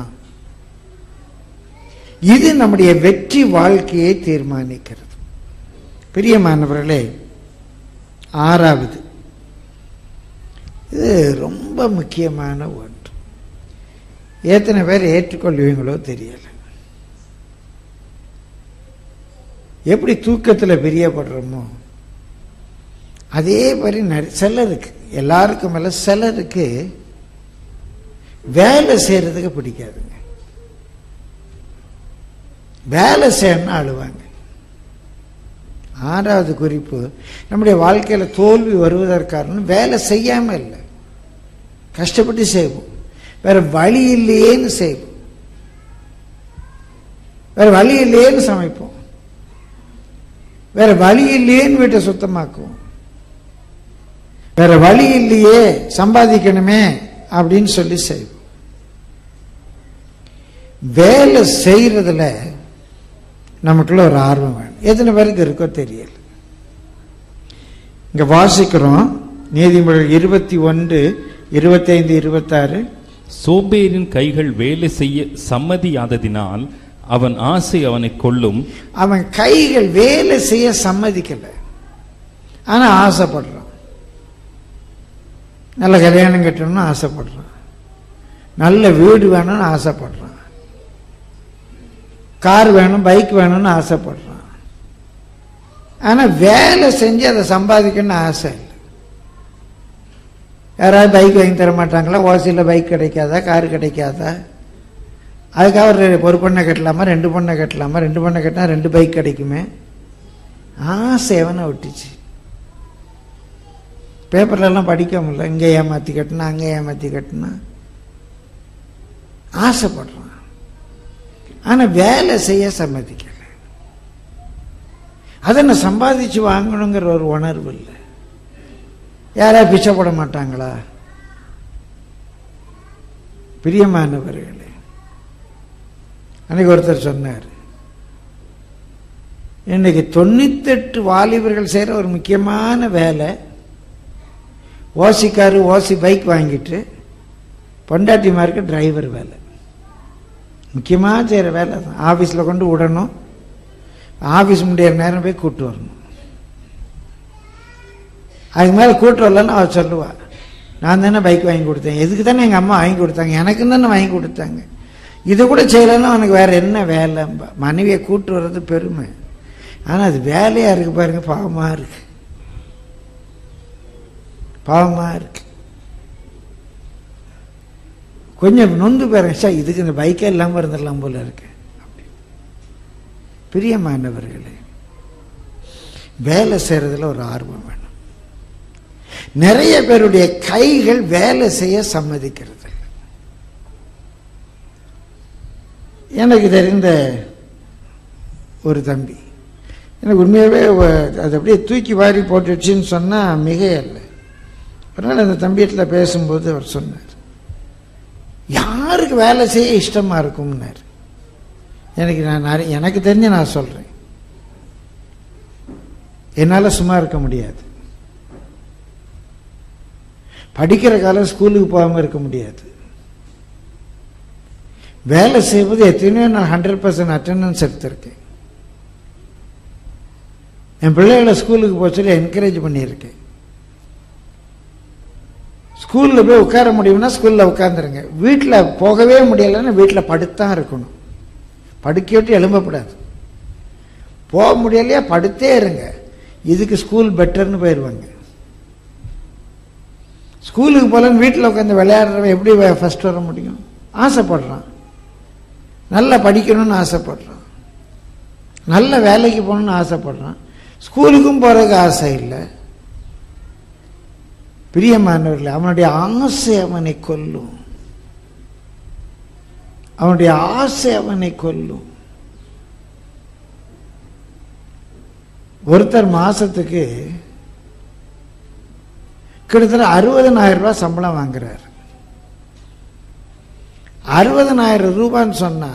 இது நம்முடைய வெற்றி வாழ்க்கையை தீர்மானிக்கிறது பிரியமானவர்களே ஆறாவது இது ரொம்ப முக்கியமான ஒன்று எத்தனை பேர் ஏற்றுக்கொள்வீங்களோ தெரியல எப்படி தூக்கத்தில் பிரியப்படுறோமோ அதே மாதிரி நிறைய சிலருக்கு எல்லாருக்கும் மேல சிலருக்கு வேலை செய்யறதுக்கு பிடிக்காதுங்க வேலை செய்யணும்னு அழுவாங்க ஆறாவது குறிப்பு நம்முடைய வாழ்க்கையில் தோல்வி வருவதற்கான வேலை செய்யாம இல்லை கஷ்டப்பட்டு செய்வோம் வேற வழி இல்லையேன்னு செய்வோம் வேற வழி இல்லையேன்னு சமைப்போம் வேற வழி இல்லையேன்னு வீட்டை சுத்தமாக்குவோம் வேற வழி இல்லையே சம்பாதிக்கணுமே அப்படின்னு சொல்லி செய்வோம் வேலை செய்யறதுல நமக்குள்ள ஒரு ஆர்வம் வேணும் எத்தனை பேருக்கு இருக்கோ தெரியல இங்க வாசிக்கிறோம் நீதிமொழி இருபத்தி ஒன்று இருபத்தைந்து இருபத்தாறு சோம்பேறின் கைகள் வேலை செய்ய சம்மதியாததினால் அவன் ஆசை அவனை கொல்லும் அவன் கைகள் வேலை செய்ய சம்மதிக்கல ஆனா ஆசைப்படுறான் நல்ல கல்யாணம் கட்டணும்னு ஆசைப்படுறான் நல்ல வீடு வேணும்னு ஆசைப்படுறான் கார் வேணும் பைக் வேணும்னு ஆசைப்படுறான் ஆனா வேலை செஞ்சு அதை சம்பாதிக்கணும்னு ஆசை இல்லை யாராவது பைக் வாங்கி தர மாட்டாங்களா ஓசியில் பைக் கிடைக்காதா கார் கிடைக்காதா அதுக்காக ஒரு ஒரு பொண்ணை கட்டலாமா ரெண்டு பொண்ணை கட்டலாமா ரெண்டு பொண்ணை கட்டினா ரெண்டு பைக் கிடைக்குமே ஆசைவனை விட்டுச்சு பேப்பர்லலாம் படிக்க முடியல இங்கே ஏமாற்றி கட்டினா அங்கே ஏமாற்றி கட்டினா ஆசைப்படுறான் ஆனால் வேலை செய்ய சம்மதிக்கல அதை நான் சம்பாதிச்சு வாங்கணுங்கிற ஒரு உணர்வு இல்லை யாரா பிச்சை போட மாட்டாங்களா பிரியமானவர்களே அன்னைக்கு ஒருத்தர் சொன்னார் இன்னைக்கு தொண்ணூத்தெட்டு வாலிபர்கள் செய்கிற ஒரு முக்கியமான வேலை ஓசிக்காரு ஓசி பைக் வாங்கிட்டு பொண்டாட்டிமாருக்கு டிரைவர் வேலை முக்கியமாக செய்கிற வேலை தான் ஆஃபீஸில் கொண்டு விடணும் ஆஃபீஸ் முடியிற நேரம் போய் கூட்டு வரணும் அதுக்கு மேலே கூட்டு வரலன்னு அவள் சொல்லுவா நான் தானே பைக் வாங்கி கொடுத்தேன் எதுக்கு தானே எங்கள் அம்மா வாங்கி கொடுத்தாங்க எனக்கு தானே வாங்கி கொடுத்தாங்க இது கூட செய்யலைன்னா அவனுக்கு வேற என்ன வேலை மனைவியை கூட்டு வர்றது பெருமை ஆனால் அது வேலையாக இருக்கு பாருங்க பாவமாக இருக்கு பாவமாக இருக்கு கொஞ்சம் நொந்து பாருங்க சார் இதுக்கு இந்த பைக்கே இல்லாமல் இருந்துடலாம் போல இருக்கு பிரியமானவர்களே வேலை செய்யறதுல ஒரு ஆர்வம் வேணும் நிறைய பேருடைய கைகள் வேலை செய்ய சம்மதிக்கிறது இல்லை. எனக்கு தெரிந்த ஒரு தம்பி எனக்கு உண்மையாகவே வ- அது அப்படியே தூக்கி வாரி போட்டுடுச்சின்னு சொன்னால் மிகையல்ல ஒரு நாள் அந்த தம்பியத்தில் பேசும்போது அவர் சொன்னார் யாருக்கு வேலை செய்ய இஷ்டமாக இருக்கும்னார் எனக்கு நான் நிறைய எனக்கு தெரிஞ்சு நான் சொல்கிறேன் என்னால் சும்மா இருக்க முடியாது படிக்கிற காலம் ஸ்கூலுக்கு போகாமல் இருக்க முடியாது வேலை செய்வது எத்தனையோ நான் ஹண்ட்ரட் பர்சன்ட் அட்டண்டன்ஸ் எடுத்திருக்கேன் என் பிள்ளைகளை ஸ்கூலுக்கு போக சொல்லி என்கரேஜ் பண்ணியிருக்கேன் ஸ்கூலில் போய் உட்கார முடியும்னா ஸ்கூலில் உட்காந்துருங்க வீட்டில் போகவே முடியலைன்னா வீட்டில் படுத்தான் இருக்கணும் படுக்க விட்டு எழும்பக்கூடாது போக முடியலையா படுத்தே இருங்க இதுக்கு ஸ்கூல் பெட்டர்னு போயிடுவாங்க ஸ்கூலுக்கு போகலன்னு வீட்டில் உட்காந்து விளையாடுறவன் எப்படி ஃபர்ஸ்ட் வர முடியும் ஆசைப்படுறான் நல்லா படிக்கணும்னு ஆசைப்படுறான் நல்ல வேலைக்கு போகணும்னு ஆசைப்படுறான் ஸ்கூலுக்கும் போகிறதுக்கு ஆசை இல்லை பிரியமானவர்களே அவனுடைய ஆசை அவனை கொல்லும் அவனுடைய ஆசை அவனை கொல்லும் ஒருத்தர் மாசத்துக்கு கிட்டத்தட்ட அறுபதனாயிரம் ரூபாய் சம்பளம் வாங்குறார் அறுபதனாயிரம் ரூபான்னு சொன்னா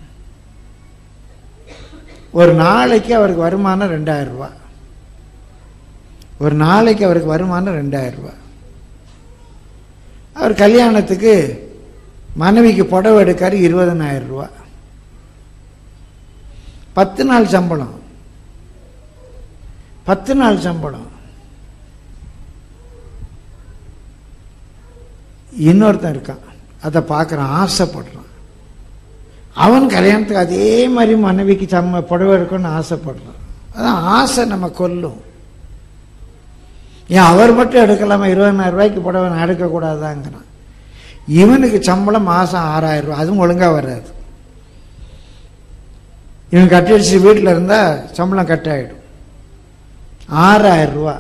ஒரு நாளைக்கு அவருக்கு வருமானம் ரெண்டாயிரம் ரூபாய் ஒரு நாளைக்கு அவருக்கு வருமானம் ரெண்டாயிரம் ரூபாய் அவர் கல்யாணத்துக்கு மனைவிக்கு புடவை எடுக்காரு இருபதனாயிரம் ரூபாய் பத்து நாள் சம்பளம் பத்து நாள் சம்பளம் இன்னொருத்தன் இருக்கான் அதை பார்க்குறான் ஆசைப்படுறான் அவன் கல்யாணத்துக்கு அதே மாதிரி மனைவிக்கு சம்ம புடவை எடுக்கணும்னு ஆசைப்படுறான் அதான் ஆசை நம்ம கொல்லும் ஏன் அவர் மட்டும் எடுக்கலாமா இருபதனாயிரம் ரூபாய்க்கு புடவை நான் எடுக்கக்கூடாதாங்கிறான் இவனுக்கு சம்பளம் மாதம் ஆறாயிரம் ரூபாய் அதுவும் ஒழுங்காக வராது இவன் கட்டடிச்சு வீட்டில் இருந்தால் சம்பளம் கட் ஆகிடும் ஆறாயிரம் ரூபா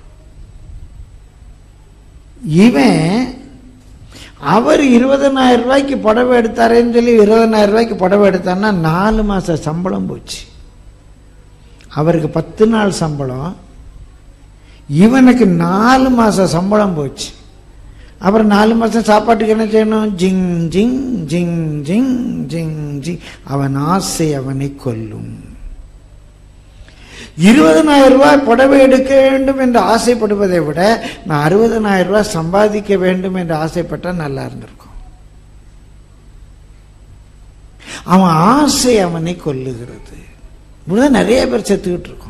இவன் அவர் இருபதனாயிரம் ரூபாய்க்கு புடவை எடுத்தாரேன்னு சொல்லி இருபதனாயிரம் ரூபாய்க்கு புடவை எடுத்தான்னா நாலு மாச சம்பளம் போச்சு அவருக்கு பத்து நாள் சம்பளம் இவனுக்கு நாலு மாச சம்பளம் போச்சு அப்புறம் நாலு மாசம் சாப்பாட்டுக்கு என்ன செய்யணும் ஜிங் ஜிங் ஜிங் ஜிங் ஜிங் ஜிங் அவன் ஆசை அவனை கொல்லும் இருபதனாயிரம் ரூபாய் புடவை எடுக்க வேண்டும் என்று ஆசைப்படுவதை விட நான் அறுபதனாயிரம் ரூபாய் சம்பாதிக்க வேண்டும் என்று ஆசைப்பட்டால் நல்லா இருந்திருக்கும் அவன் ஆசை அவனை கொல்லுகிறது இப்படிதான் நிறைய பேர் செத்துக்கிட்டு இருக்கோம்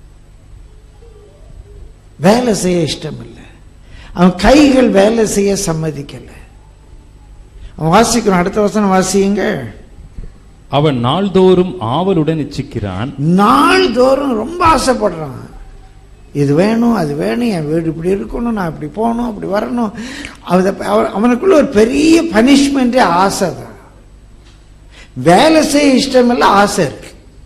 வேலை செய்ய இஷ்டம் இல்லை அவன் கைகள் வேலை செய்ய சம்மதிக்கல அவன் வாசிக்கணும் அடுத்த வசனம் வாசியுங்க அவன் நாள்தோறும் ஆவலுடன் இச்சிக்கிறான் நாள்தோறும் ரொம்ப ஆசைப்படுறான் இது வேணும் அது வேணும் என் வீடு இப்படி இருக்கணும் நான் இப்படி போகணும் அப்படி வரணும் அவத அவ- அவனுக்குள்ள ஒரு பெரிய பனிஷ்மெண்ட்டே ஆசை தான் வேலை செய்ய இஷ்டம் இல்லை ஆசை இருக்கு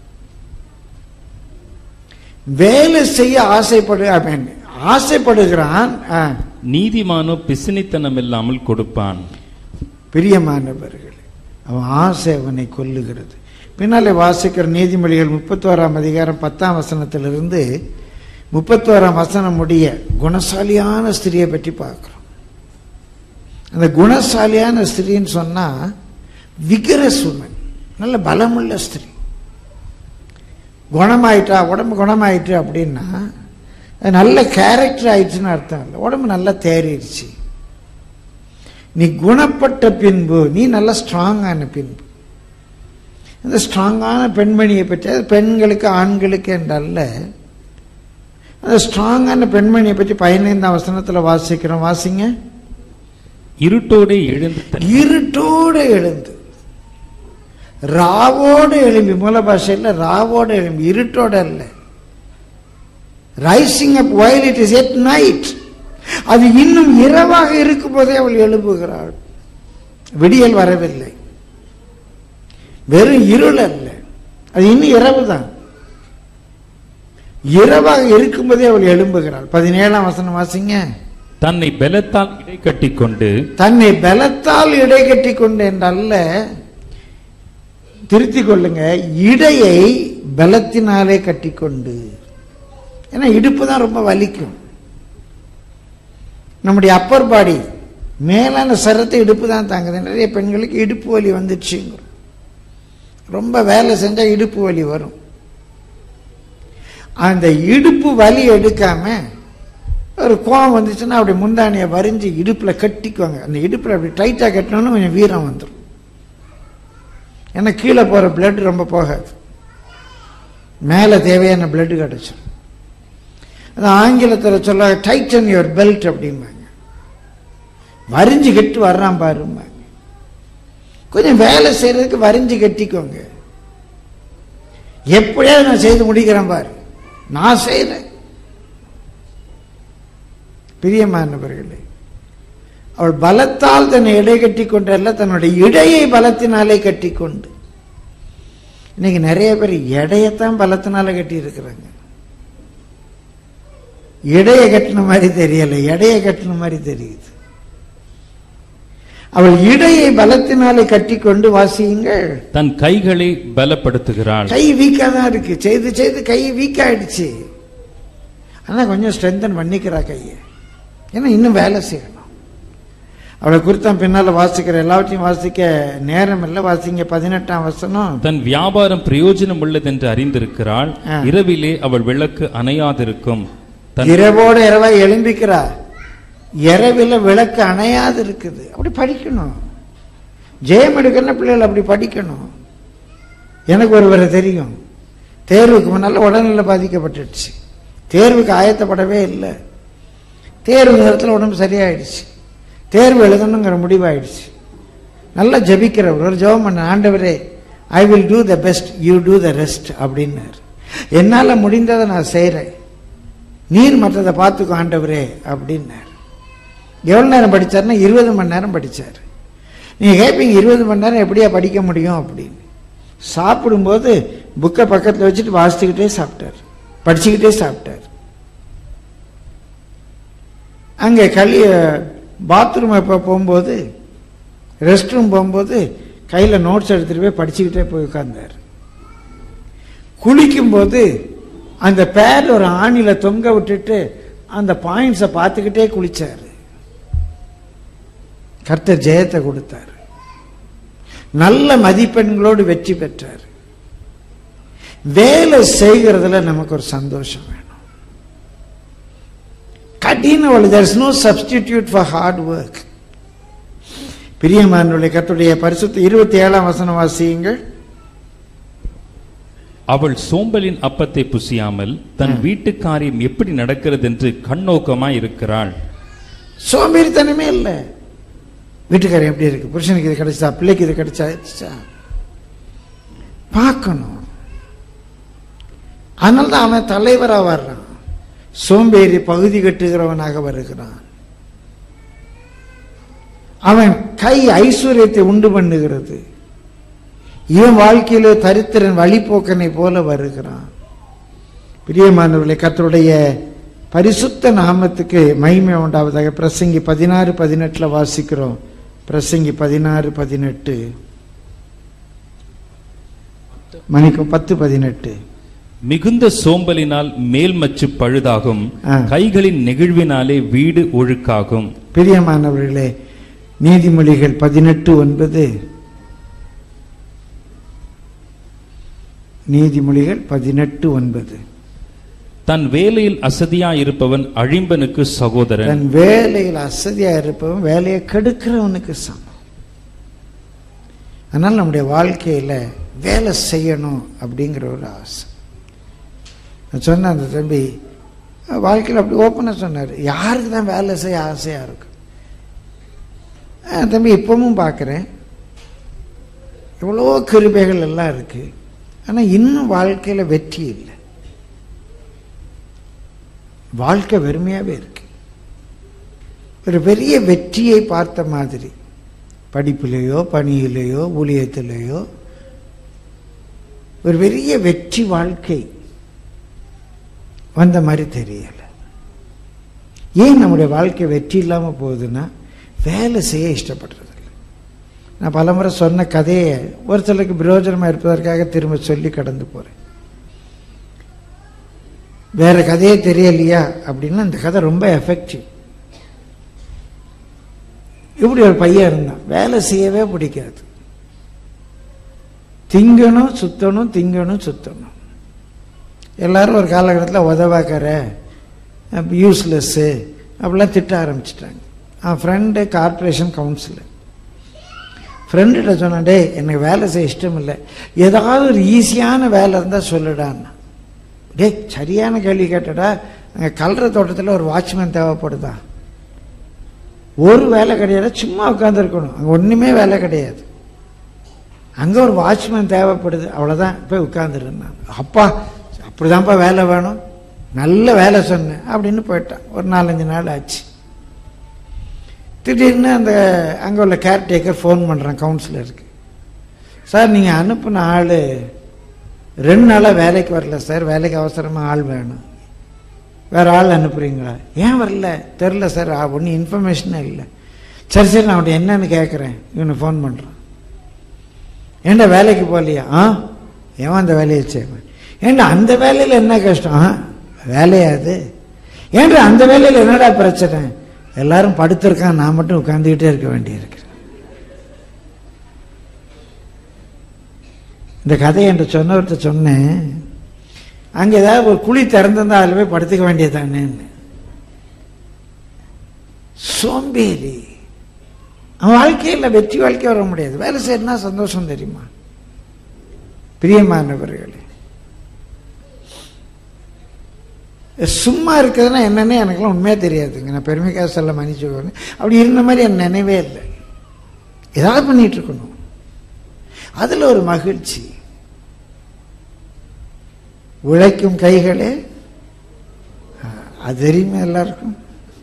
வேலை செய்ய ஆசைப்படு I mean, ஆசைப்படுகிறான் ஆ, நீதிமானோ பிசினித்தனம் இல்லாமல் கொடுப்பான் பிரியமானவர்களே அவன் ஆசை அவனை கொல்லுகிறது பின்னாலே வாசிக்கிற நீதிமொழிகள் முப்பத்தோராம் அதிகாரம் பத்தாம் வசனத்திலிருந்து முப்பத்தோராம் வசனம் முடிய குணசாலியான ஸ்திரியை பற்றி பார்க்கிறோம் அந்த குணசாலியான ஸ்திரின்னு சொன்னா விகரஸ் உமன் நல்ல பலமுள்ள ஸ்திரீ குணமாயிட்டா உடம்பு குணமாயிட்டு அப்படின்னா அது நல்ல கேரக்டர் ஆயிடுச்சுன்னு அர்த்தம் இல்லை உடம்பு நல்லா தேறிடுச்சு நீ குணப்பட்ட பின்பு நீ நல்ல ஸ்ட்ராங்கான பின்பு அந்த ஸ்ட்ராங்கான பெண்மணியை பற்றி அது பெண்களுக்கு ஆண்களுக்கு என்றல்ல அந்த ஸ்ட்ராங்கான பெண்மணியை பற்றி பதினைந்தாம் வசனத்தில் வாசிக்கிறோம் வாசிங்க இருட்டோடே எழுந்து தன் இருட்டோடு எழுந்து ராவோடு எழும்பி மூல பாஷையில் ராவோடு எழும்பி இருட்டோட அல்ல rising up while it is yet night அது இன்னும் இரவாக இருக்கும் போதே அவள் எழுப்புகிறாள் விடியல் வரவில்லை வெறும் இருள் அல்ல அது இன்னும் இரவு தான் இரவாக இருக்கும்போதே அவள் எழும்புகிறாள் பதினேழாம் வசனம் வாசிங்க தன்னை பலத்தால் இடை கட்டிக்கொண்டு தன்னை பலத்தால் இடை கட்டி கொண்டு என்றல்ல திருத்திக் கொள்ளுங்க இடையை பலத்தினாலே கட்டிக்கொண்டு ஏன்னா இடுப்பு தான் ரொம்ப வலிக்கும் நம்முடைய அப்பர் பாடி மேலான சரத்தை இடுப்பு தான் தாங்குது நிறைய பெண்களுக்கு இடுப்பு வலி வந்துடுச்சுங்கிறோம் ரொம்ப வேலை செஞ்சா இடுப்பு வலி வரும் அந்த இடுப்பு வலி எடுக்காம ஒரு கோவம் வந்துச்சுன்னா அப்படி முந்தானியை வரிஞ்சு இடுப்புல கட்டிக்குவாங்க அந்த இடுப்புல அப்படி டைட்டா கட்டினோன்னு கொஞ்சம் வீரம் வந்துடும் ஏன்னா கீழே போற blood ரொம்ப போகாது மேலே தேவையான blood கிடைச்சிடும் அது ஆங்கிலத்தில் சொல்ல டைட்டன் யுவர் பெல்ட் அப்படிம்பாங்க வரிஞ்சு கட்டு வர்றான் பாரும்பாங்க கொஞ்சம் வேலை செய்யறதுக்கு வரிஞ்சு கட்டிக்கோங்க எப்படியாவது நான் செய்து முடிக்கிறேன் பாரு நான் செய்கிறேன் பிரியமானவர்களே அவள் பலத்தால் தன்னை இடை கட்டி கொண்டல்ல தன்னுடைய இடையை பலத்தினாலே கட்டி கொண்டு இன்னைக்கு நிறைய பேர் எடையத்தான் பலத்தினால கட்டி இருக்கிறாங்க இடையை கட்டின மாதிரி தெரியல எடையை கட்டின மாதிரி தெரியுது அவள் இடையை பலத்தினாலே கட்டி கொண்டு வாசியுங்கள் தன் கைகளை பலப்படுத்துகிறாள் கை வீக்கா தான் இருக்கு செய்து செய்து கை வீக் ஆயிடுச்சு ஆனா கொஞ்சம் ஸ்ட்ரென்தன் பண்ணிக்கிறா கையை ஏன்னா இன்னும் வேலை செய்யணும் அவளை குறித்தான் பின்னால வாசிக்கிற எல்லாவற்றையும் வாசிக்க நேரம் இல்லை வாசிங்க பதினெட்டாம் வசனம் தன் வியாபாரம் பிரயோஜனம் உள்ளதென்று அறிந்திருக்கிறாள் ஆ. இரவிலே அவள் விளக்கு அணையாதிருக்கும் தன் இரவோடு இரவா எழும்பிக்கிறா இரவில விளக்கு அணையாது இருக்குது அப்படி படிக்கணும் ஜெயம் எடுக்கணும் பிள்ளைகள் அப்படி படிக்கணும் எனக்கு ஒருவரை தெரியும் தேர்வுக்கு முன்னால உடல்நிலை பாதிக்கப்பட்டுடுச்சு தேர்வுக்கு ஆயத்தப்படவே இல்லை தேர்வு நேரத்தில் உடம்பு சரியாயிடுச்சு தேர்வு எழுதணுங்கிற முடிவாயிடுச்சு நல்லா ஜபிக்கிறவர் ஒரு ஜெபம் பண்ண ஆண்டவரே I will do the best you do the rest அப்படின்னாரு என்னால் முடிந்ததை நான் செய்கிறேன் நீர் மற்றதை பார்த்துக்கோ ஆண்டவரே அப்படின்னார் எவ்வளோ நேரம் படிச்சாருன்னா இருபது மணி நேரம் படிச்சார் நீங்கள் கேட்பீங்க இருபது மணி நேரம் எப்படியா படிக்க முடியும் அப்படின்னு சாப்பிடும்போது புக்கை பக்கத்தில் வச்சுட்டு வாசிச்சுக்கிட்டே சாப்பிட்டார் படிச்சுக்கிட்டே சாப்பிட்டார் அங்கே களி பாத்ரூம் இப்போ போகும்போது ரெஸ்ட் ரூம் போகும்போது கையில் நோட்ஸ் எடுத்துகிட்டு போய் படிச்சுக்கிட்டே போய் உட்கார்ந்தார் குளிக்கும்போது அந்த பேர் ஒரு ஆணில தொங்க விட்டுட்டு அந்த பாயிண்ட்ஸை பார்த்துக்கிட்டே குளிச்சார் கர்த்தர் ஜெயத்தை கொடுத்தார் நல்ல மதிப்பெண்களோடு வெற்றி பெற்றார் வேலை செய்கிறதுல நமக்கு ஒரு சந்தோஷம் வேணும் கடின வழி there is no substitute for hard work பிரியமானுடைய கர்த்தருடைய பரிசுத்த இருபத்தி ஏழாம் வசனம் வாசியுங்கள் அவள் சோம்பலின் அப்பத்தை புசியாமல் தன் வீட்டு காரியம் எப்படி நடக்கிறது என்று கண்ணோக்கமாய் இருக்கிறாள் சோம்பேறித்தனமே இல்லை வீட்டுக்காரர் எப்படி இருக்கு புருஷனுக்கு இது கிடைச்சா பிள்ளைக்கு இது கிடைச்சா பார்க்கணும் அதனால தான் அவன் தலைவராக வர்றான் சோம்பேறி பகுதி கட்டுகிறவனாக வருகிறான் அவன் கை ஐஸ்வர்யத்தை உண்டு பண்ணுகிறது இவன் வாழ்க்கையிலே தரித்திரன் வழிபோக்கனை போல வருகிறான் பிரியமானவர்களே கர்த்தருடைய பரிசுத்த நாமத்துக்கு மகிமை உண்டாவதாக பிரசங்கி பதினாறு பதினெட்டுல வாசிக்கிறோம் பிரசங்கி பதினாறு பதினெட்டு மணிக்கு பத்து பதினெட்டு மிகுந்த சோம்பலினால் மேல்மச்சு பழுதாகும் ஆ. கைகளின் நெகிழ்வினாலே வீடு ஒழுக்காகும் பிரியமானவர்களே நீதிமொழிகள் பதினெட்டு ஒன்பது நீதிமொழிகள் பதினெட்டு ஒன்பது தன் வேலையில் அசதியாயிருப்பவன் அழிம்பனுக்கு சகோதரன் தன் வேலையில் அசதியா இருப்பவன் வேலையை கெடுக்கிறவனுக்கு சமம் அதனால் நம்முடைய வாழ்க்கையில வேலை செய்யணும் அப்படிங்கிற ஒரு ஆசை நான் சொன்னேன் அந்த தம்பி வாழ்க்கையில் அப்படி ஓப்பனாக சொன்னார் யாருக்கு தான் வேலை செய்ய ஆசையாக இருக்கும் ஆ, தம்பி இப்பவும் பார்க்குறேன் எவ்வளோ கிருபைகள் எல்லாம் இருக்கு ஆனால் இன்னும் வாழ்க்கையில் வெற்றி இல்லை வாழ்க்கை வெறுமையாகவே இருக்கு ஒரு பெரிய வெற்றியை பார்த்த மாதிரி படிப்பிலேயோ பணியிலேயோ ஊழியத்திலேயோ ஒரு பெரிய வெற்றி வாழ்க்கை வந்த மாதிரி தெரியல ஏன் நம்முடைய வாழ்க்கை வெற்றி இல்லாமல் போகுதுன்னா வேலை செய்ய இஷ்டப்படுறது இல்லை நான் பலமுறை சொன்ன கதையை ஒரு சிலருக்கு பிரயோஜனமாக இருப்பதற்காக திரும்ப சொல்லி கடந்து போகிறேன் வேற கதையே தெரியலையா அப்படின்னா இந்த கதை ரொம்ப எஃபெக்டிவ் இப்படி ஒரு பையன் இருந்தான் வேலை செய்யவே பிடிக்காது திங்கணும் சுத்தணும் திங்கணும் சுத்தணும் எல்லாரும் ஒரு காலகட்டத்தில் உதவாக்கற யூஸ்லெஸ்ஸு அப்படிலாம் திட்ட ஆரம்பிச்சிட்டாங்க அவன் ஃப்ரெண்டு கார்ப்பரேஷன் கவுன்சிலர் ஃப்ரெண்டுகிட்ட சொன்னான் டேய் எனக்கு வேலை செய்ய இஷ்டம் இல்லை ஏதாவது ஒரு ஈஸியான வேலை இருந்தால் சொல்லுடான்னா டேய் சரியான கேள்வி கேட்டடா அங்கே கல்ற தோட்டத்தில் ஒரு வாட்ச்மேன் தேவைப்படுதா ஒரு வேலை கிடையாது சும்மா உட்காந்துருக்கணும் அங்கே ஒன்றுமே வேலை கிடையாது அங்கே ஒரு வாட்ச்மேன் தேவைப்படுது அவ்வளோதான் போய் உட்காந்துருந்தான் அப்பா அப்படிதான்ப்பா வேலை வேணும் நல்ல வேலை சொன்னேன் அப்படின்னு போயிட்டான் ஒரு நாலஞ்சு நாள் ஆச்சு திடீர்னு அந்த அங்கே உள்ள கேர்டேக்கர் ஃபோன் பண்ணுறான் கவுன்சிலருக்கு சார் நீங்கள் அனுப்புன ஆள் ரெண்டு நாளாக வேலைக்கு வரல சார் வேலைக்கு அவசரமாக ஆள் வேணும் வேற ஆள் அனுப்புறீங்களா ஏன் வரல தெரில சார் ஒன்றும் இன்ஃபர்மேஷனே இல்லை சரி சரி நான் அவன்கிட்ட என்னன்னு கேட்குறேன் இவனை ஃபோன் பண்ணுறான் ஏன்டா வேலைக்கு போகலையா ஆ ஏன் அந்த வேலையை செய்வேன் ஏன்டா அந்த வேலையில் என்ன கஷ்டம் ஆ வேலையா அது ஏன்டா அந்த வேலையில் என்னடா பிரச்சனை எல்லாரும் படுத்திருக்கான் நான் மட்டும் உட்காந்துக்கிட்டே இருக்க வேண்டியிருக்கிறேன் இந்த கதையை என்று சொன்னவர்கிட்ட சொன்னேன் அங்கே ஏதாவது ஒரு குழி திறந்திருந்தா அதில் போய் படுத்துக்க வேண்டியதானேன்னு சோம்பேறி அவன் வாழ்க்கையில் வெற்றி வாழ்க்கை வர முடியாது வேலை செய்யணும்னா சந்தோஷம் தெரியுமா பிரியமானவர்களே சும்மா இருக்கிறதுனா என்னன்னே எனக்குலாம் உண்மையாக தெரியாதுங்க நான் பெருமைக்காக சொல்ல மன்னிச்சுக்கோங்க அப்படி இருந்த மாதிரி என் நினைவே இல்லை ஏதாவது பண்ணிட்டு இருக்கணும் அதில் ஒரு மகிழ்ச்சி உழைக்கும் கைகளே அது தெரியுமா எல்லாருக்கும்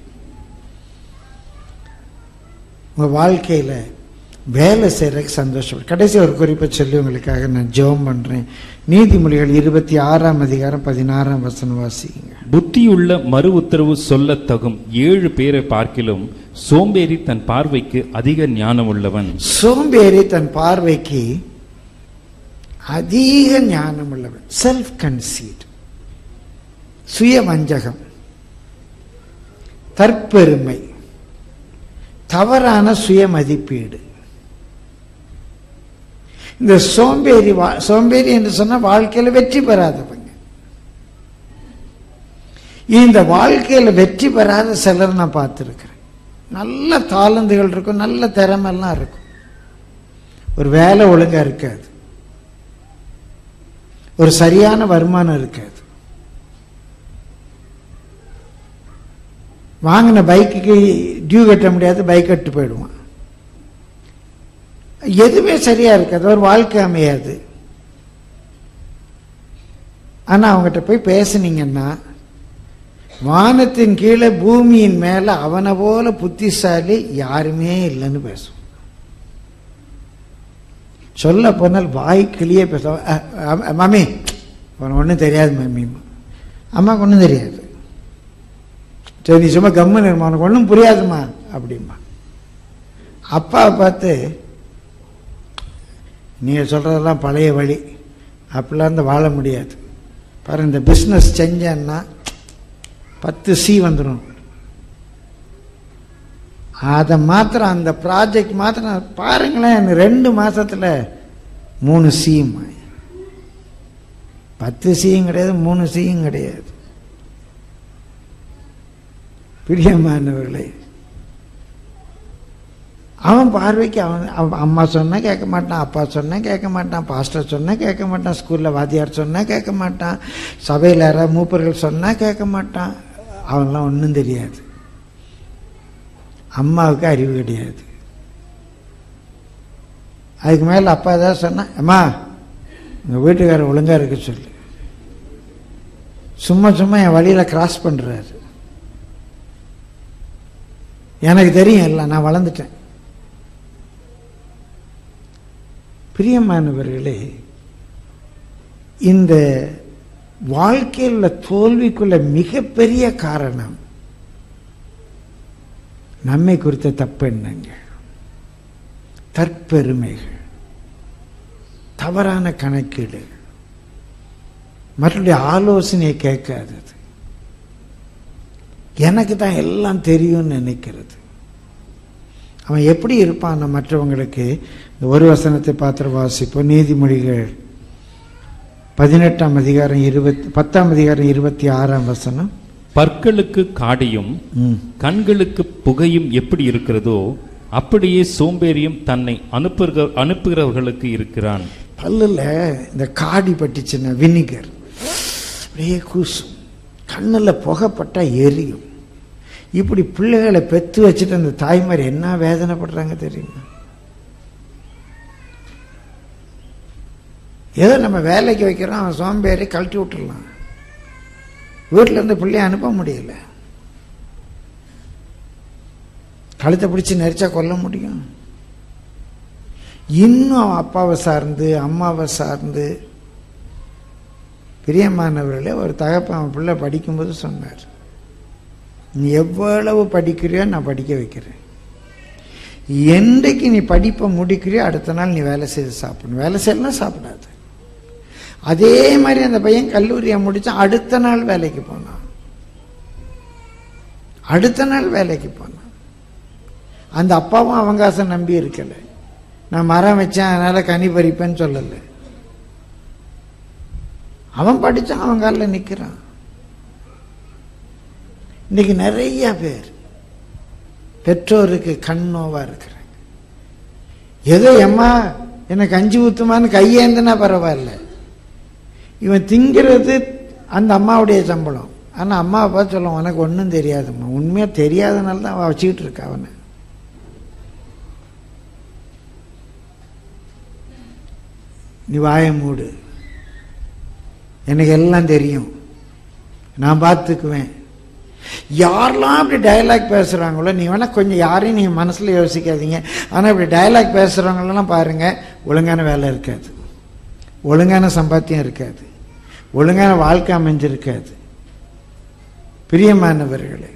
உங்க வாழ்க்கையில வேலை செய்யறதுக்கு சந்தோஷம் கடைசி ஒரு குறிப்பை சொல்லி உங்களுக்காக நான் ஜெபம் பண்றேன் நீதிமொழிகள் இருபத்தி ஆறாம் அதிகாரம் பதினாறாம் வசனம் வாசிங்க புத்தியுள்ள மறு உத்தரவு சொல்லத் தகும் ஏழு பேரை பார்க்கிலும் சோம்பேறி தன் பார்வைக்கு அதிக ஞானம் உள்ளவன் சோம்பேறி தன் பார்வைக்கு அதிக ஞானம் உள்ளவன் செல்ஃப் கன்சீட் சுய வஞ்சகம் தற்பெருமை தவறான சுய மதிப்பீடு இந்த சோம்பேறி வா- சோம்பேறி என்று சொன்னா வாழ்க்கையில வெற்றி பெறாதவங்க இந்த வாழ்க்கையில வெற்றி பெறாத சிலர் நான் பார்த்துருக்கிறேன் நல்ல தாளந்துகள் இருக்கும் நல்ல திறமெல்லாம் இருக்கும் ஒரு வேலை ஒழுங்கா இருக்காது ஒரு சரியான வருமானம் இருக்காது வாங்கின பைக்குக்கு டியூ கட்ட முடியாது பைக் கட்டு போயிடுவான் எதுவுமே சரியா இருக்காது ஒரு வாழ்க்கை அமையாது ஆனா அவங்ககிட்ட போய் பேசுனீங்கன்னா வானத்தின் கீழே பூமியின் மேல அவனை போல புத்திசாலி யாருமே இல்லைன்னு பேசும் சொல்ல போனால் வாய் கிளியே பேச அ- அ- மாமி உனக்கு ஒன்றும் தெரியாது மாமி அம்மாவுக்கு ஒன்றும் தெரியாது சரி நீ சும்மா கம்முன்னு இருமா உனக்கு ஒன்றும் புரியாதுமா அப்படிம்பா அப்பாவை பார்த்து நீங்கள் சொல்கிறதெல்லாம் பழைய வழி அப்படிலாம் இருந்து வாழ முடியாது பாரு இந்த பிஸ்னஸ் செஞ்சேன்னா பத்து சி வந்துடும் அதை மாத்திரம் அந்த ப்ராஜெக்ட் மாத்திரம் பாருங்களேன் எனக்கு ரெண்டு மாசத்துல மூணு சியும் பத்து சியும் கிடையாது மூணு சியும் கிடையாது பிரியமானவர்களே அவன் பார்வைக்கு அவன் அவன் அம்மா சொன்னா கேட்க மாட்டான் அப்பா சொன்னா கேட்க மாட்டான் பாஸ்டர் சொன்னா கேட்க மாட்டான் ஸ்கூல்ல வாத்தியார் சொன்னா கேட்க மாட்டான் சபையில் யாராவது மூப்பர்கள் சொன்னா கேட்க மாட்டான் அவன்லாம் ஒன்றும் தெரியாது அம்மாவுக்கு அறிவு கிடையாது அதுக்கு மேல அப்பா ஏதாவது சொன்னா அம்மா உங்க வீட்டுக்காரர் ஒழுங்கா இருக்க சொல்லு சும்மா சும்மா என் வழியில கிராஸ் பண்றாரு எனக்கு தெரியும் எல்லாம் நான் வளர்ந்துட்டேன் பிரியமானவர்களே இந்த வாழ்க்கையில் உள்ள தோல்விக்குள்ள மிகப்பெரிய காரணம் நம்மை குறித்த தப்பெண்ணங்கள் தற்பெருமைகள் தவறான கணக்கீடு மற்றவருடைய ஆலோசனையை கேட்காதது எனக்கு தான் எல்லாம் தெரியும்னு நினைக்கிறது அவன் எப்படி இருப்பான் மற்றவங்களுக்கு இந்த ஒரு வசனத்தை பாத்திர வாசிப்போம் நீதிமொழிகள் பதினெட்டாம் அதிகாரம் இருபத்தி பத்தாம் அதிகாரம் இருபத்தி ஆறாம் வசனம் பற்களுக்கு காடியும் ம். கண்களுக்கு புகையும் எப்படி இருக்கிறதோ அப்படியே சோம்பேறியும் தன்னை அனுப்புகிற அனுப்புகிறவர்களுக்கு இருக்கிறான் பல்லுல இந்த காடி பட்டுச்சுன்னா வினிகர் அப்படியே கூசும் கண்ணில் புகைப்பட்டா எரியும் இப்படி பிள்ளைகளை பெத்து வச்சுட்டு அந்த தாய்மார் என்ன வேதனைப்படுறாங்க தெரியுமா ஏதோ நம்ம வேலைக்கு வைக்கிறோம் அவன் சோம்பேறி கழட்டி விட்டுறலாம் வீட்டில் இருந்து பிள்ளைய அனுப்ப முடியல கழுத்தை பிடிச்சி நெரிச்சா கொல்ல முடியும் இன்னும் அவன் அப்பாவை சார்ந்து அம்மாவை சார்ந்து பிரியமானவர்களே ஒரு தகப்பன் அவன் பிள்ளை படிக்கும்போது சொன்னார் நீ எவ்வளவு படிக்கிறியோ நான் படிக்க வைக்கிறேன் என்றைக்கு நீ படிப்பை முடிக்கிறியோ அடுத்த நாள் நீ வேலை செய்து சாப்பிடணும் வேலை செய்யலாம் சாப்பிடாது அதே மாதிரி அந்த பையன் கல்லூரியை முடிச்சான் அடுத்த நாள் வேலைக்கு போனான் அடுத்த நாள் வேலைக்கு போனான் அந்த அப்பாவும் அவகாசம் நம்பி இருக்கல நான் மரம் வச்சேன் அதனால கனி பறிப்பேன்னு சொல்லலை அவன் படிச்சான் அவன் காலில் நிற்கிறான் இன்னைக்கு நிறைய பேர் பெற்றோருக்கு கண் நோவா இருக்கிறாங்க ஏதோ எம்மா எனக்கு கஞ்சி ஊத்துமான்னு கையேந்தினா பரவாயில்ல இவன் திங்கிறது அந்த அம்மாவுடைய சம்பளம் ஆனா அம்மாவை பார்த்து சொல்லுவான் உனக்கு ஒன்றும் தெரியாதும்மா உண்மையா தெரியாதனால தான் அவன் வச்சுக்கிட்டு இருக்கா அவனை நீ வாய மூடு எனக்கு எல்லாம் தெரியும் நான் பார்த்துக்குவேன் யாரெல்லாம் இப்படி டயலாக் பேசுகிறாங்களோ நீ வேணால் கொஞ்சம் யாரையும் நீங்கள் மனசில் யோசிக்காதீங்க ஆனால் இப்படி டயலாக் பேசுகிறவங்களெல்லாம் பாருங்கள் ஒழுங்கான வேலை இருக்காது ஒழுங்கான சம்பாத்தியம் இருக்காது ஒழுங்கான வாழ்க்கை அமைஞ்சிருக்காது பிரியமானவர்களே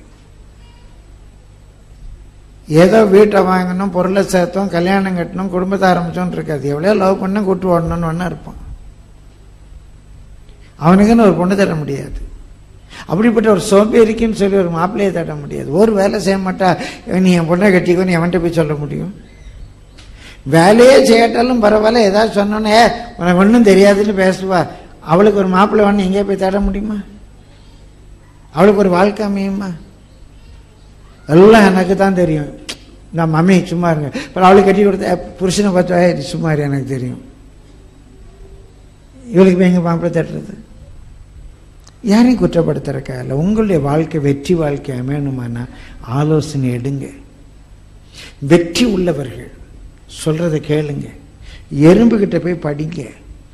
ஏதோ வீட்டை வாங்கணும் பொருளை சேர்த்தோம் கல்யாணம் கட்டணும் குடும்பத்தை ஆரம்பிச்சோன்னு இருக்காது எவ்வளோ லவ் பண்ண கூட்டு ஓடணும்னு ஒன்றா இருப்பான் அவனுக்குன்னு ஒரு பொண்ணு தர முடியாது அப்படிப்பட்ட ஒரு சோம்பேறிக்குன்னு சொல்லி ஒரு மாப்பிள்ளையை தட்ட முடியாது ஒரு வேலை செய்ய மாட்டா நீ என் பொண்ணை கட்டிக்கோ நீ அவன்கிட்ட போய் சொல்ல முடியும் வேலையே செய்யட்டாலும் பரவாயில்ல ஏதாவது சொன்னோன்னே "ஏ, உனக்கு ஒன்றும் தெரியாதுன்னு பேசுவா அவளுக்கு ஒரு மாப்பிள்ளை வேணும் எங்கேயே போய் தேட முடியுமா அவளுக்கு ஒரு வாழ்க்கை அமையுமா எல்லாம் எனக்கு தான் தெரியும் நான் மம்மி சும்மா இருங்க அப்புறம் அவளுக்கு கட்டி கொடுத்த "ஏ, புருஷனை பார்த்தா "ஏய், நீ சும்மா இரு, எனக்கு தெரியும் இவளுக்கு போய் எங்க மாப்பிள்ளை தேடுறது யாரையும் குற்றப்படுத்துறக்கா இல்லை உங்களுடைய வாழ்க்கை வெற்றி வாழ்க்கை அமையணுமானா ஆலோசனை எடுங்க வெற்றி உள்ளவர்கள் சொல்றதை கேளுங்க எறும்பு கிட்ட போய் படிங்க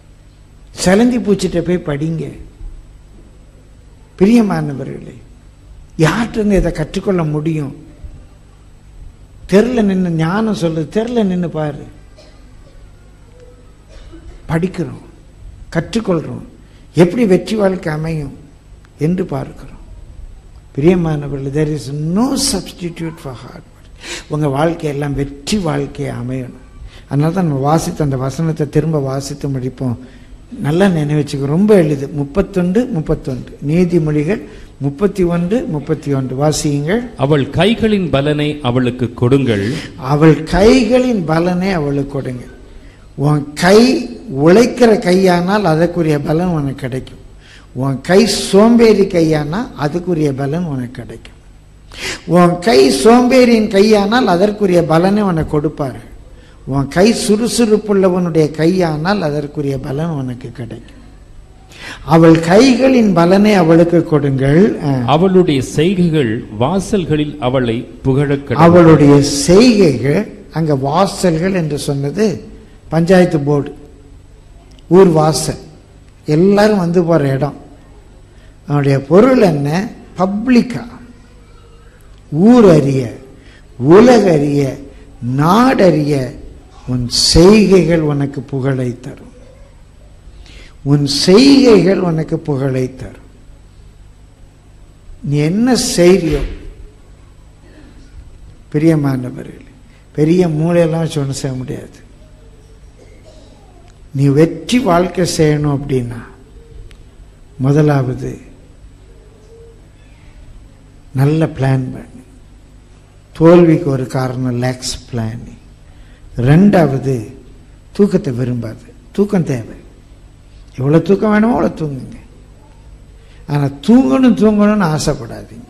செலந்தி பூச்சிட்ட போய் படிங்க பிரியமானவர்களே யார்கிட்ட இதை கற்றுக்கொள்ள முடியும் தெருல நின்று ஞானம் சொல்லுது தெருல நின்று பாரு படிக்கிறோம் கற்றுக்கொள்றோம் எப்படி வெற்றி வாழ்க்கை அமையும் என்று பார்க்கிறோம் பிரியமானவர்கள் there is no substitute for hard work உங்கள் வாழ்க்கையெல்லாம் வெற்றி வாழ்க்கையை அமையணும் அதனால தான் நம்ம வாசித்த அந்த வசனத்தை திரும்ப வாசித்து முடிப்போம் நல்லா நினைவச்சுக்க ரொம்ப எளிது முப்பத்தொண்டு முப்பத்தொன்று நீதிமொழிகள் முப்பத்தி ஒன்று முப்பத்தி ஒன்று வாசியுங்கள் அவள் கைகளின் பலனை அவளுக்கு கொடுங்கள் அவள் கைகளின் பலனை அவளுக்கு கொடுங்க உன் கை உழைக்கிற கையானால் அதற்குரிய பலன் உனக்கு கிடைக்கும் உன் கை சோம்பேறி கையானா அதுக்குரிய பலன் உனக்கு கிடைக்கும் உன் கை சோம்பேறியின் கையானால் அதற்குரிய பலனை உனக்கு கொடுப்பாரு உன் கை சுறுசுறுப்புள்ளவனுடைய கையானால் அதற்குரிய பலன் உனக்கு கிடைக்கும் அவள் கைகளின் பலனை அவளுக்கு கொடுங்கள் அஹ், அவளுடைய செய்கைகள் வாசல்களில் அவளை புகழக் கடவுள் அவளுடைய செய்கைகள் அங்க வாசல்கள் என்று சொன்னது பஞ்சாயத்து போர்டு ஊர் வாசல் எல்லாரும் வந்து போற இடம் அவனுடைய பொருள் என்ன பப்ளிக்கா ஊர் அறிய உலக அறிய நாடறிய உன் செய்கைகள் உனக்கு புகழை தரும் உன் செய்கைகள் உனக்கு புகழை தரும் நீ என்ன செய்றியோ பிரியமானவர்களே பெரிய மூளையெல்லாம் வச்சு ஒன்றும் செய்ய முடியாது நீ வெற்றி வாழ்க்கை செய்யணும் அப்படின்னா முதலாவது நல்ல பிளான் பண்ணு தோல்விக்கு ஒரு காரணம் லேக்ஸ் பிளானிங் ரெண்டாவது தூக்கத்தை விரும்பாது தூக்கம் தேவை எவ்வளோ தூக்கம் வேணுமோ அவ்வளோ தூங்குங்க ஆனால் தூங்கணும் தூங்கணும்னு ஆசைப்படாதீங்க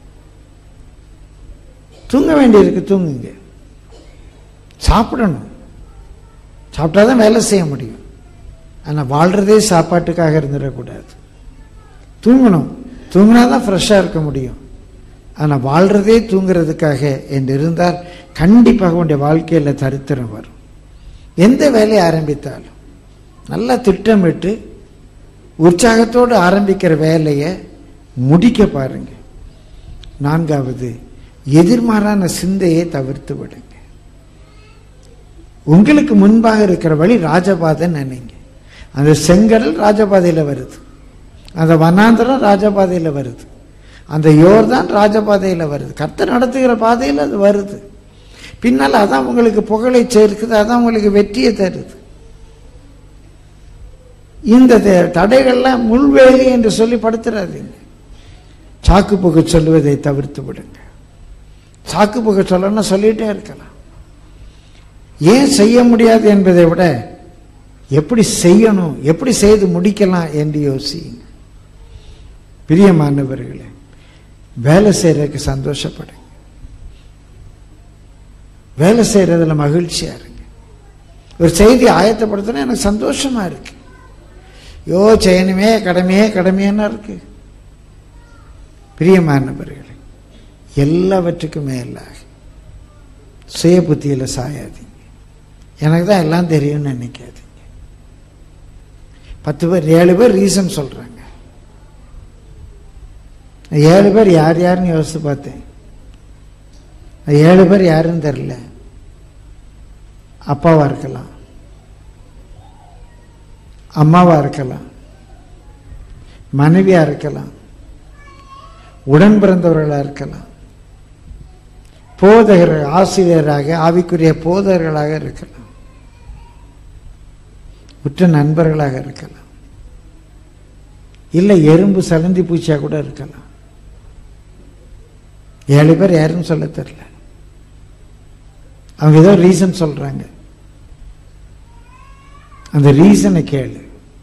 தூங்க வேண்டியிருக்கு தூங்குங்க சாப்பிடணும் சாப்பிட்டாதான் வேலை செய்ய முடியும் ஆனால் வாழ்றதே சாப்பாட்டுக்காக இருந்துடக்கூடாது தூங்கணும் தூங்கினா தான் ஃப்ரெஷ்ஷாக இருக்க முடியும் ஆனால் வாழ்றதே தூங்குறதுக்காக என்று இருந்தால் கண்டிப்பாக உடைய வாழ்க்கையில் தரித்திரம் வரும் எந்த வேலையை ஆரம்பித்தாலும் நல்லா திட்டமிட்டு உற்சாகத்தோடு ஆரம்பிக்கிற வேலையை முடிக்க பாருங்க நான்காவது எதிர்மாறான சிந்தையை தவிர்த்து விடுங்க உங்களுக்கு முன்பாக இருக்கிற வழி ராஜபாதை நினைங்க அந்த செங்கடல் ராஜபாதையில் வருது அந்த வனாந்தரம் ராஜபாதையில் வருது அந்த யோர்தான் ராஜபாதையில் வருது கர்த்தர் நடத்துகிற பாதையில் அது வருது பின்னால் அதான் உங்களுக்கு புகழை சேர்க்குது அதான் உங்களுக்கு வெற்றியை தருது இந்த த- தடைகள்லாம் முள்வேலி என்று சொல்லி படுத்துறாதீங்க சாக்கு புகை சொல்லுவதை தவிர்த்து விடுங்க சாக்கு புகை சொல்லணும்னா சொல்லிட்டே இருக்கலாம் ஏன் செய்ய முடியாது என்பதை விட எப்படி செய்யணும் எப்படி செய்து முடிக்கலாம் என்று யோசியுங்க பிரியமானவர்களே வேலை செய்யறதுக்கு சந்தோஷப்படுங்க வேலை செய்யறதுல மகிழ்ச்சியா இருங்க ஒரு செய்தி ஆயத்தப்படுத்தினா எனக்கு சந்தோஷமா இருக்கு யோ செய்யணுமே கடமையே கடமையானா இருக்கு பிரியமானவர்களே எல்லாவற்றுக்கும் மேலாக சுய புத்தியில சாயாதீங்க எனக்கு தான் எல்லாம் தெரியும்னு நினைக்காதீங்க பத்து பேர் ஏழு பேர் ரீசன் சொல்றாங்க ஏழு பேர் யார் யாருன்னு யோசித்து பார்த்தேன் அது ஏழு பேர் யாருன்னு தெரியல அப்பாவா இருக்கலாம் அம்மாவா இருக்கலாம் மனைவியா இருக்கலாம் உடன் பிறந்தவர்களா இருக்கலாம் போதகர் ஆசிரியராக ஆவிக்குரிய போதகர்களாக இருக்கலாம் உற்ற நண்பர்களாக இருக்கலாம் இல்லை எறும்பு சலந்தி பூச்சியா கூட இருக்கலாம் ஏழு பேர் யாருன்னு சொல்ல தெரியல அவங்க ஏதோ ரீசன் சொல்றாங்க அந்த ரீசனை கேளு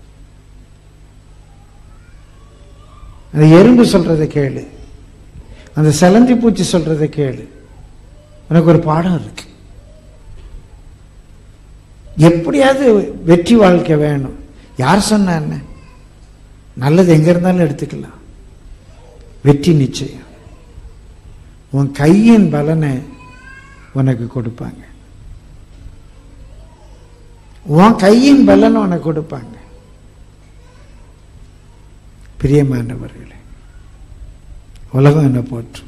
அந்த எறும்பு சொல்றதை கேளு அந்த செலந்தி பூச்சி சொல்றதை கேளு உனக்கு ஒரு பாடம் இருக்கு எப்படியாவது வெற்றி வாழ்க்கை வேணும் யார் சொன்னா என்ன நல்லது எங்க இருந்தாலும் எடுத்துக்கலாம் வெற்றி நிச்சயம் உன் கையின் பலனை உனக்கு கொடுப்பாங்க உன் கையின் பலனை உனக்கு கொடுப்பாங்க பிரியமானவர்களே உலகம் என்ன போற்றும்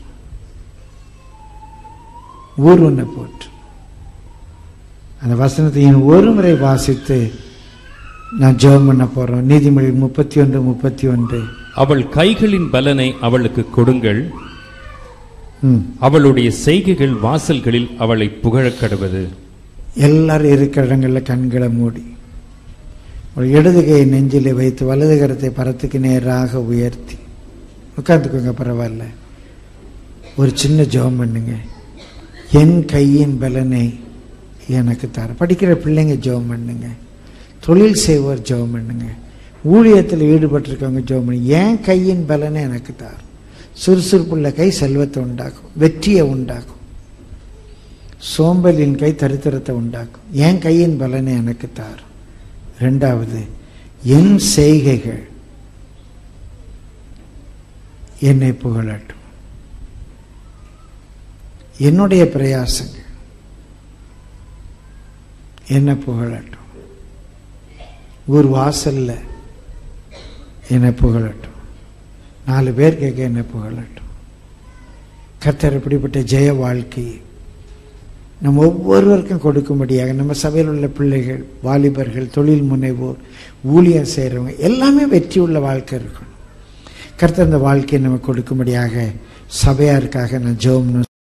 ஊர் உன்னை போற்றும் அந்த வசனத்தை என் ஒரு முறை வாசித்து நான் ஜெபம் பண்ண போறோம் நீதிமொழி முப்பத்தி ஒன்று முப்பத்தி ஒன்று அவள் கைகளின் பலனை அவளுக்கு கொடுங்கள் ம் அவளுடைய செய்கைகள் வாசல்களில் அவளை புகழக் கடவது எல்லாரும் இருக்கிற இடங்களில் கண்களை மூடி ஒரு இடது கையை நெஞ்சிலே வைத்து வலது கரத்தை பரத்துக்கு நேராக உயர்த்தி உட்காந்துக்கோங்க பரவாயில்ல ஒரு சின்ன ஜெபம் பண்ணுங்க என் கையின் பலனை எனக்கு தர படிக்கிற பிள்ளைங்க ஜெபம் பண்ணுங்க தொழில் செய்வோர் ஜெபம் பண்ணுங்க ஊழியத்தில் ஈடுபட்டிருக்கவங்க ஜெபம் பண்ணுங்க என் கையின் பலனை எனக்கு தார் சுறுசுறுப்புள்ள கை செல்வத்தை உண்டாக்கும் வெற்றியை உண்டாக்கும் சோம்பலின் கை தரித்திரத்தை உண்டாக்கும் என் கையின் பலனை எனக்கு தார் ரெண்டாவது என் செய்கைகள் என்னை புகழட்டும் என்னுடைய பிரயாசங்கள் என்னை புகழட்டும் ஊர் வாசல்ல என்னை புகழட்டும் நாலு பேர் கேட்க என்னை புகழட்டும் கர்த்தர் இப்படிப்பட்ட ஜெய வாழ்க்கையை நம்ம ஒவ்வொருவருக்கும் கொடுக்கும்படியாக நம்ம சபையில் உள்ள பிள்ளைகள் வாலிபர்கள் தொழில் முனைவோர் ஊழியம் செய்கிறவங்க எல்லாமே வெற்றி உள்ள வாழ்க்கை இருக்கணும் கர்த்தர் அந்த வாழ்க்கையை நம்ம கொடுக்கும்படியாக சபையாருக்காக நான் ஜெபம்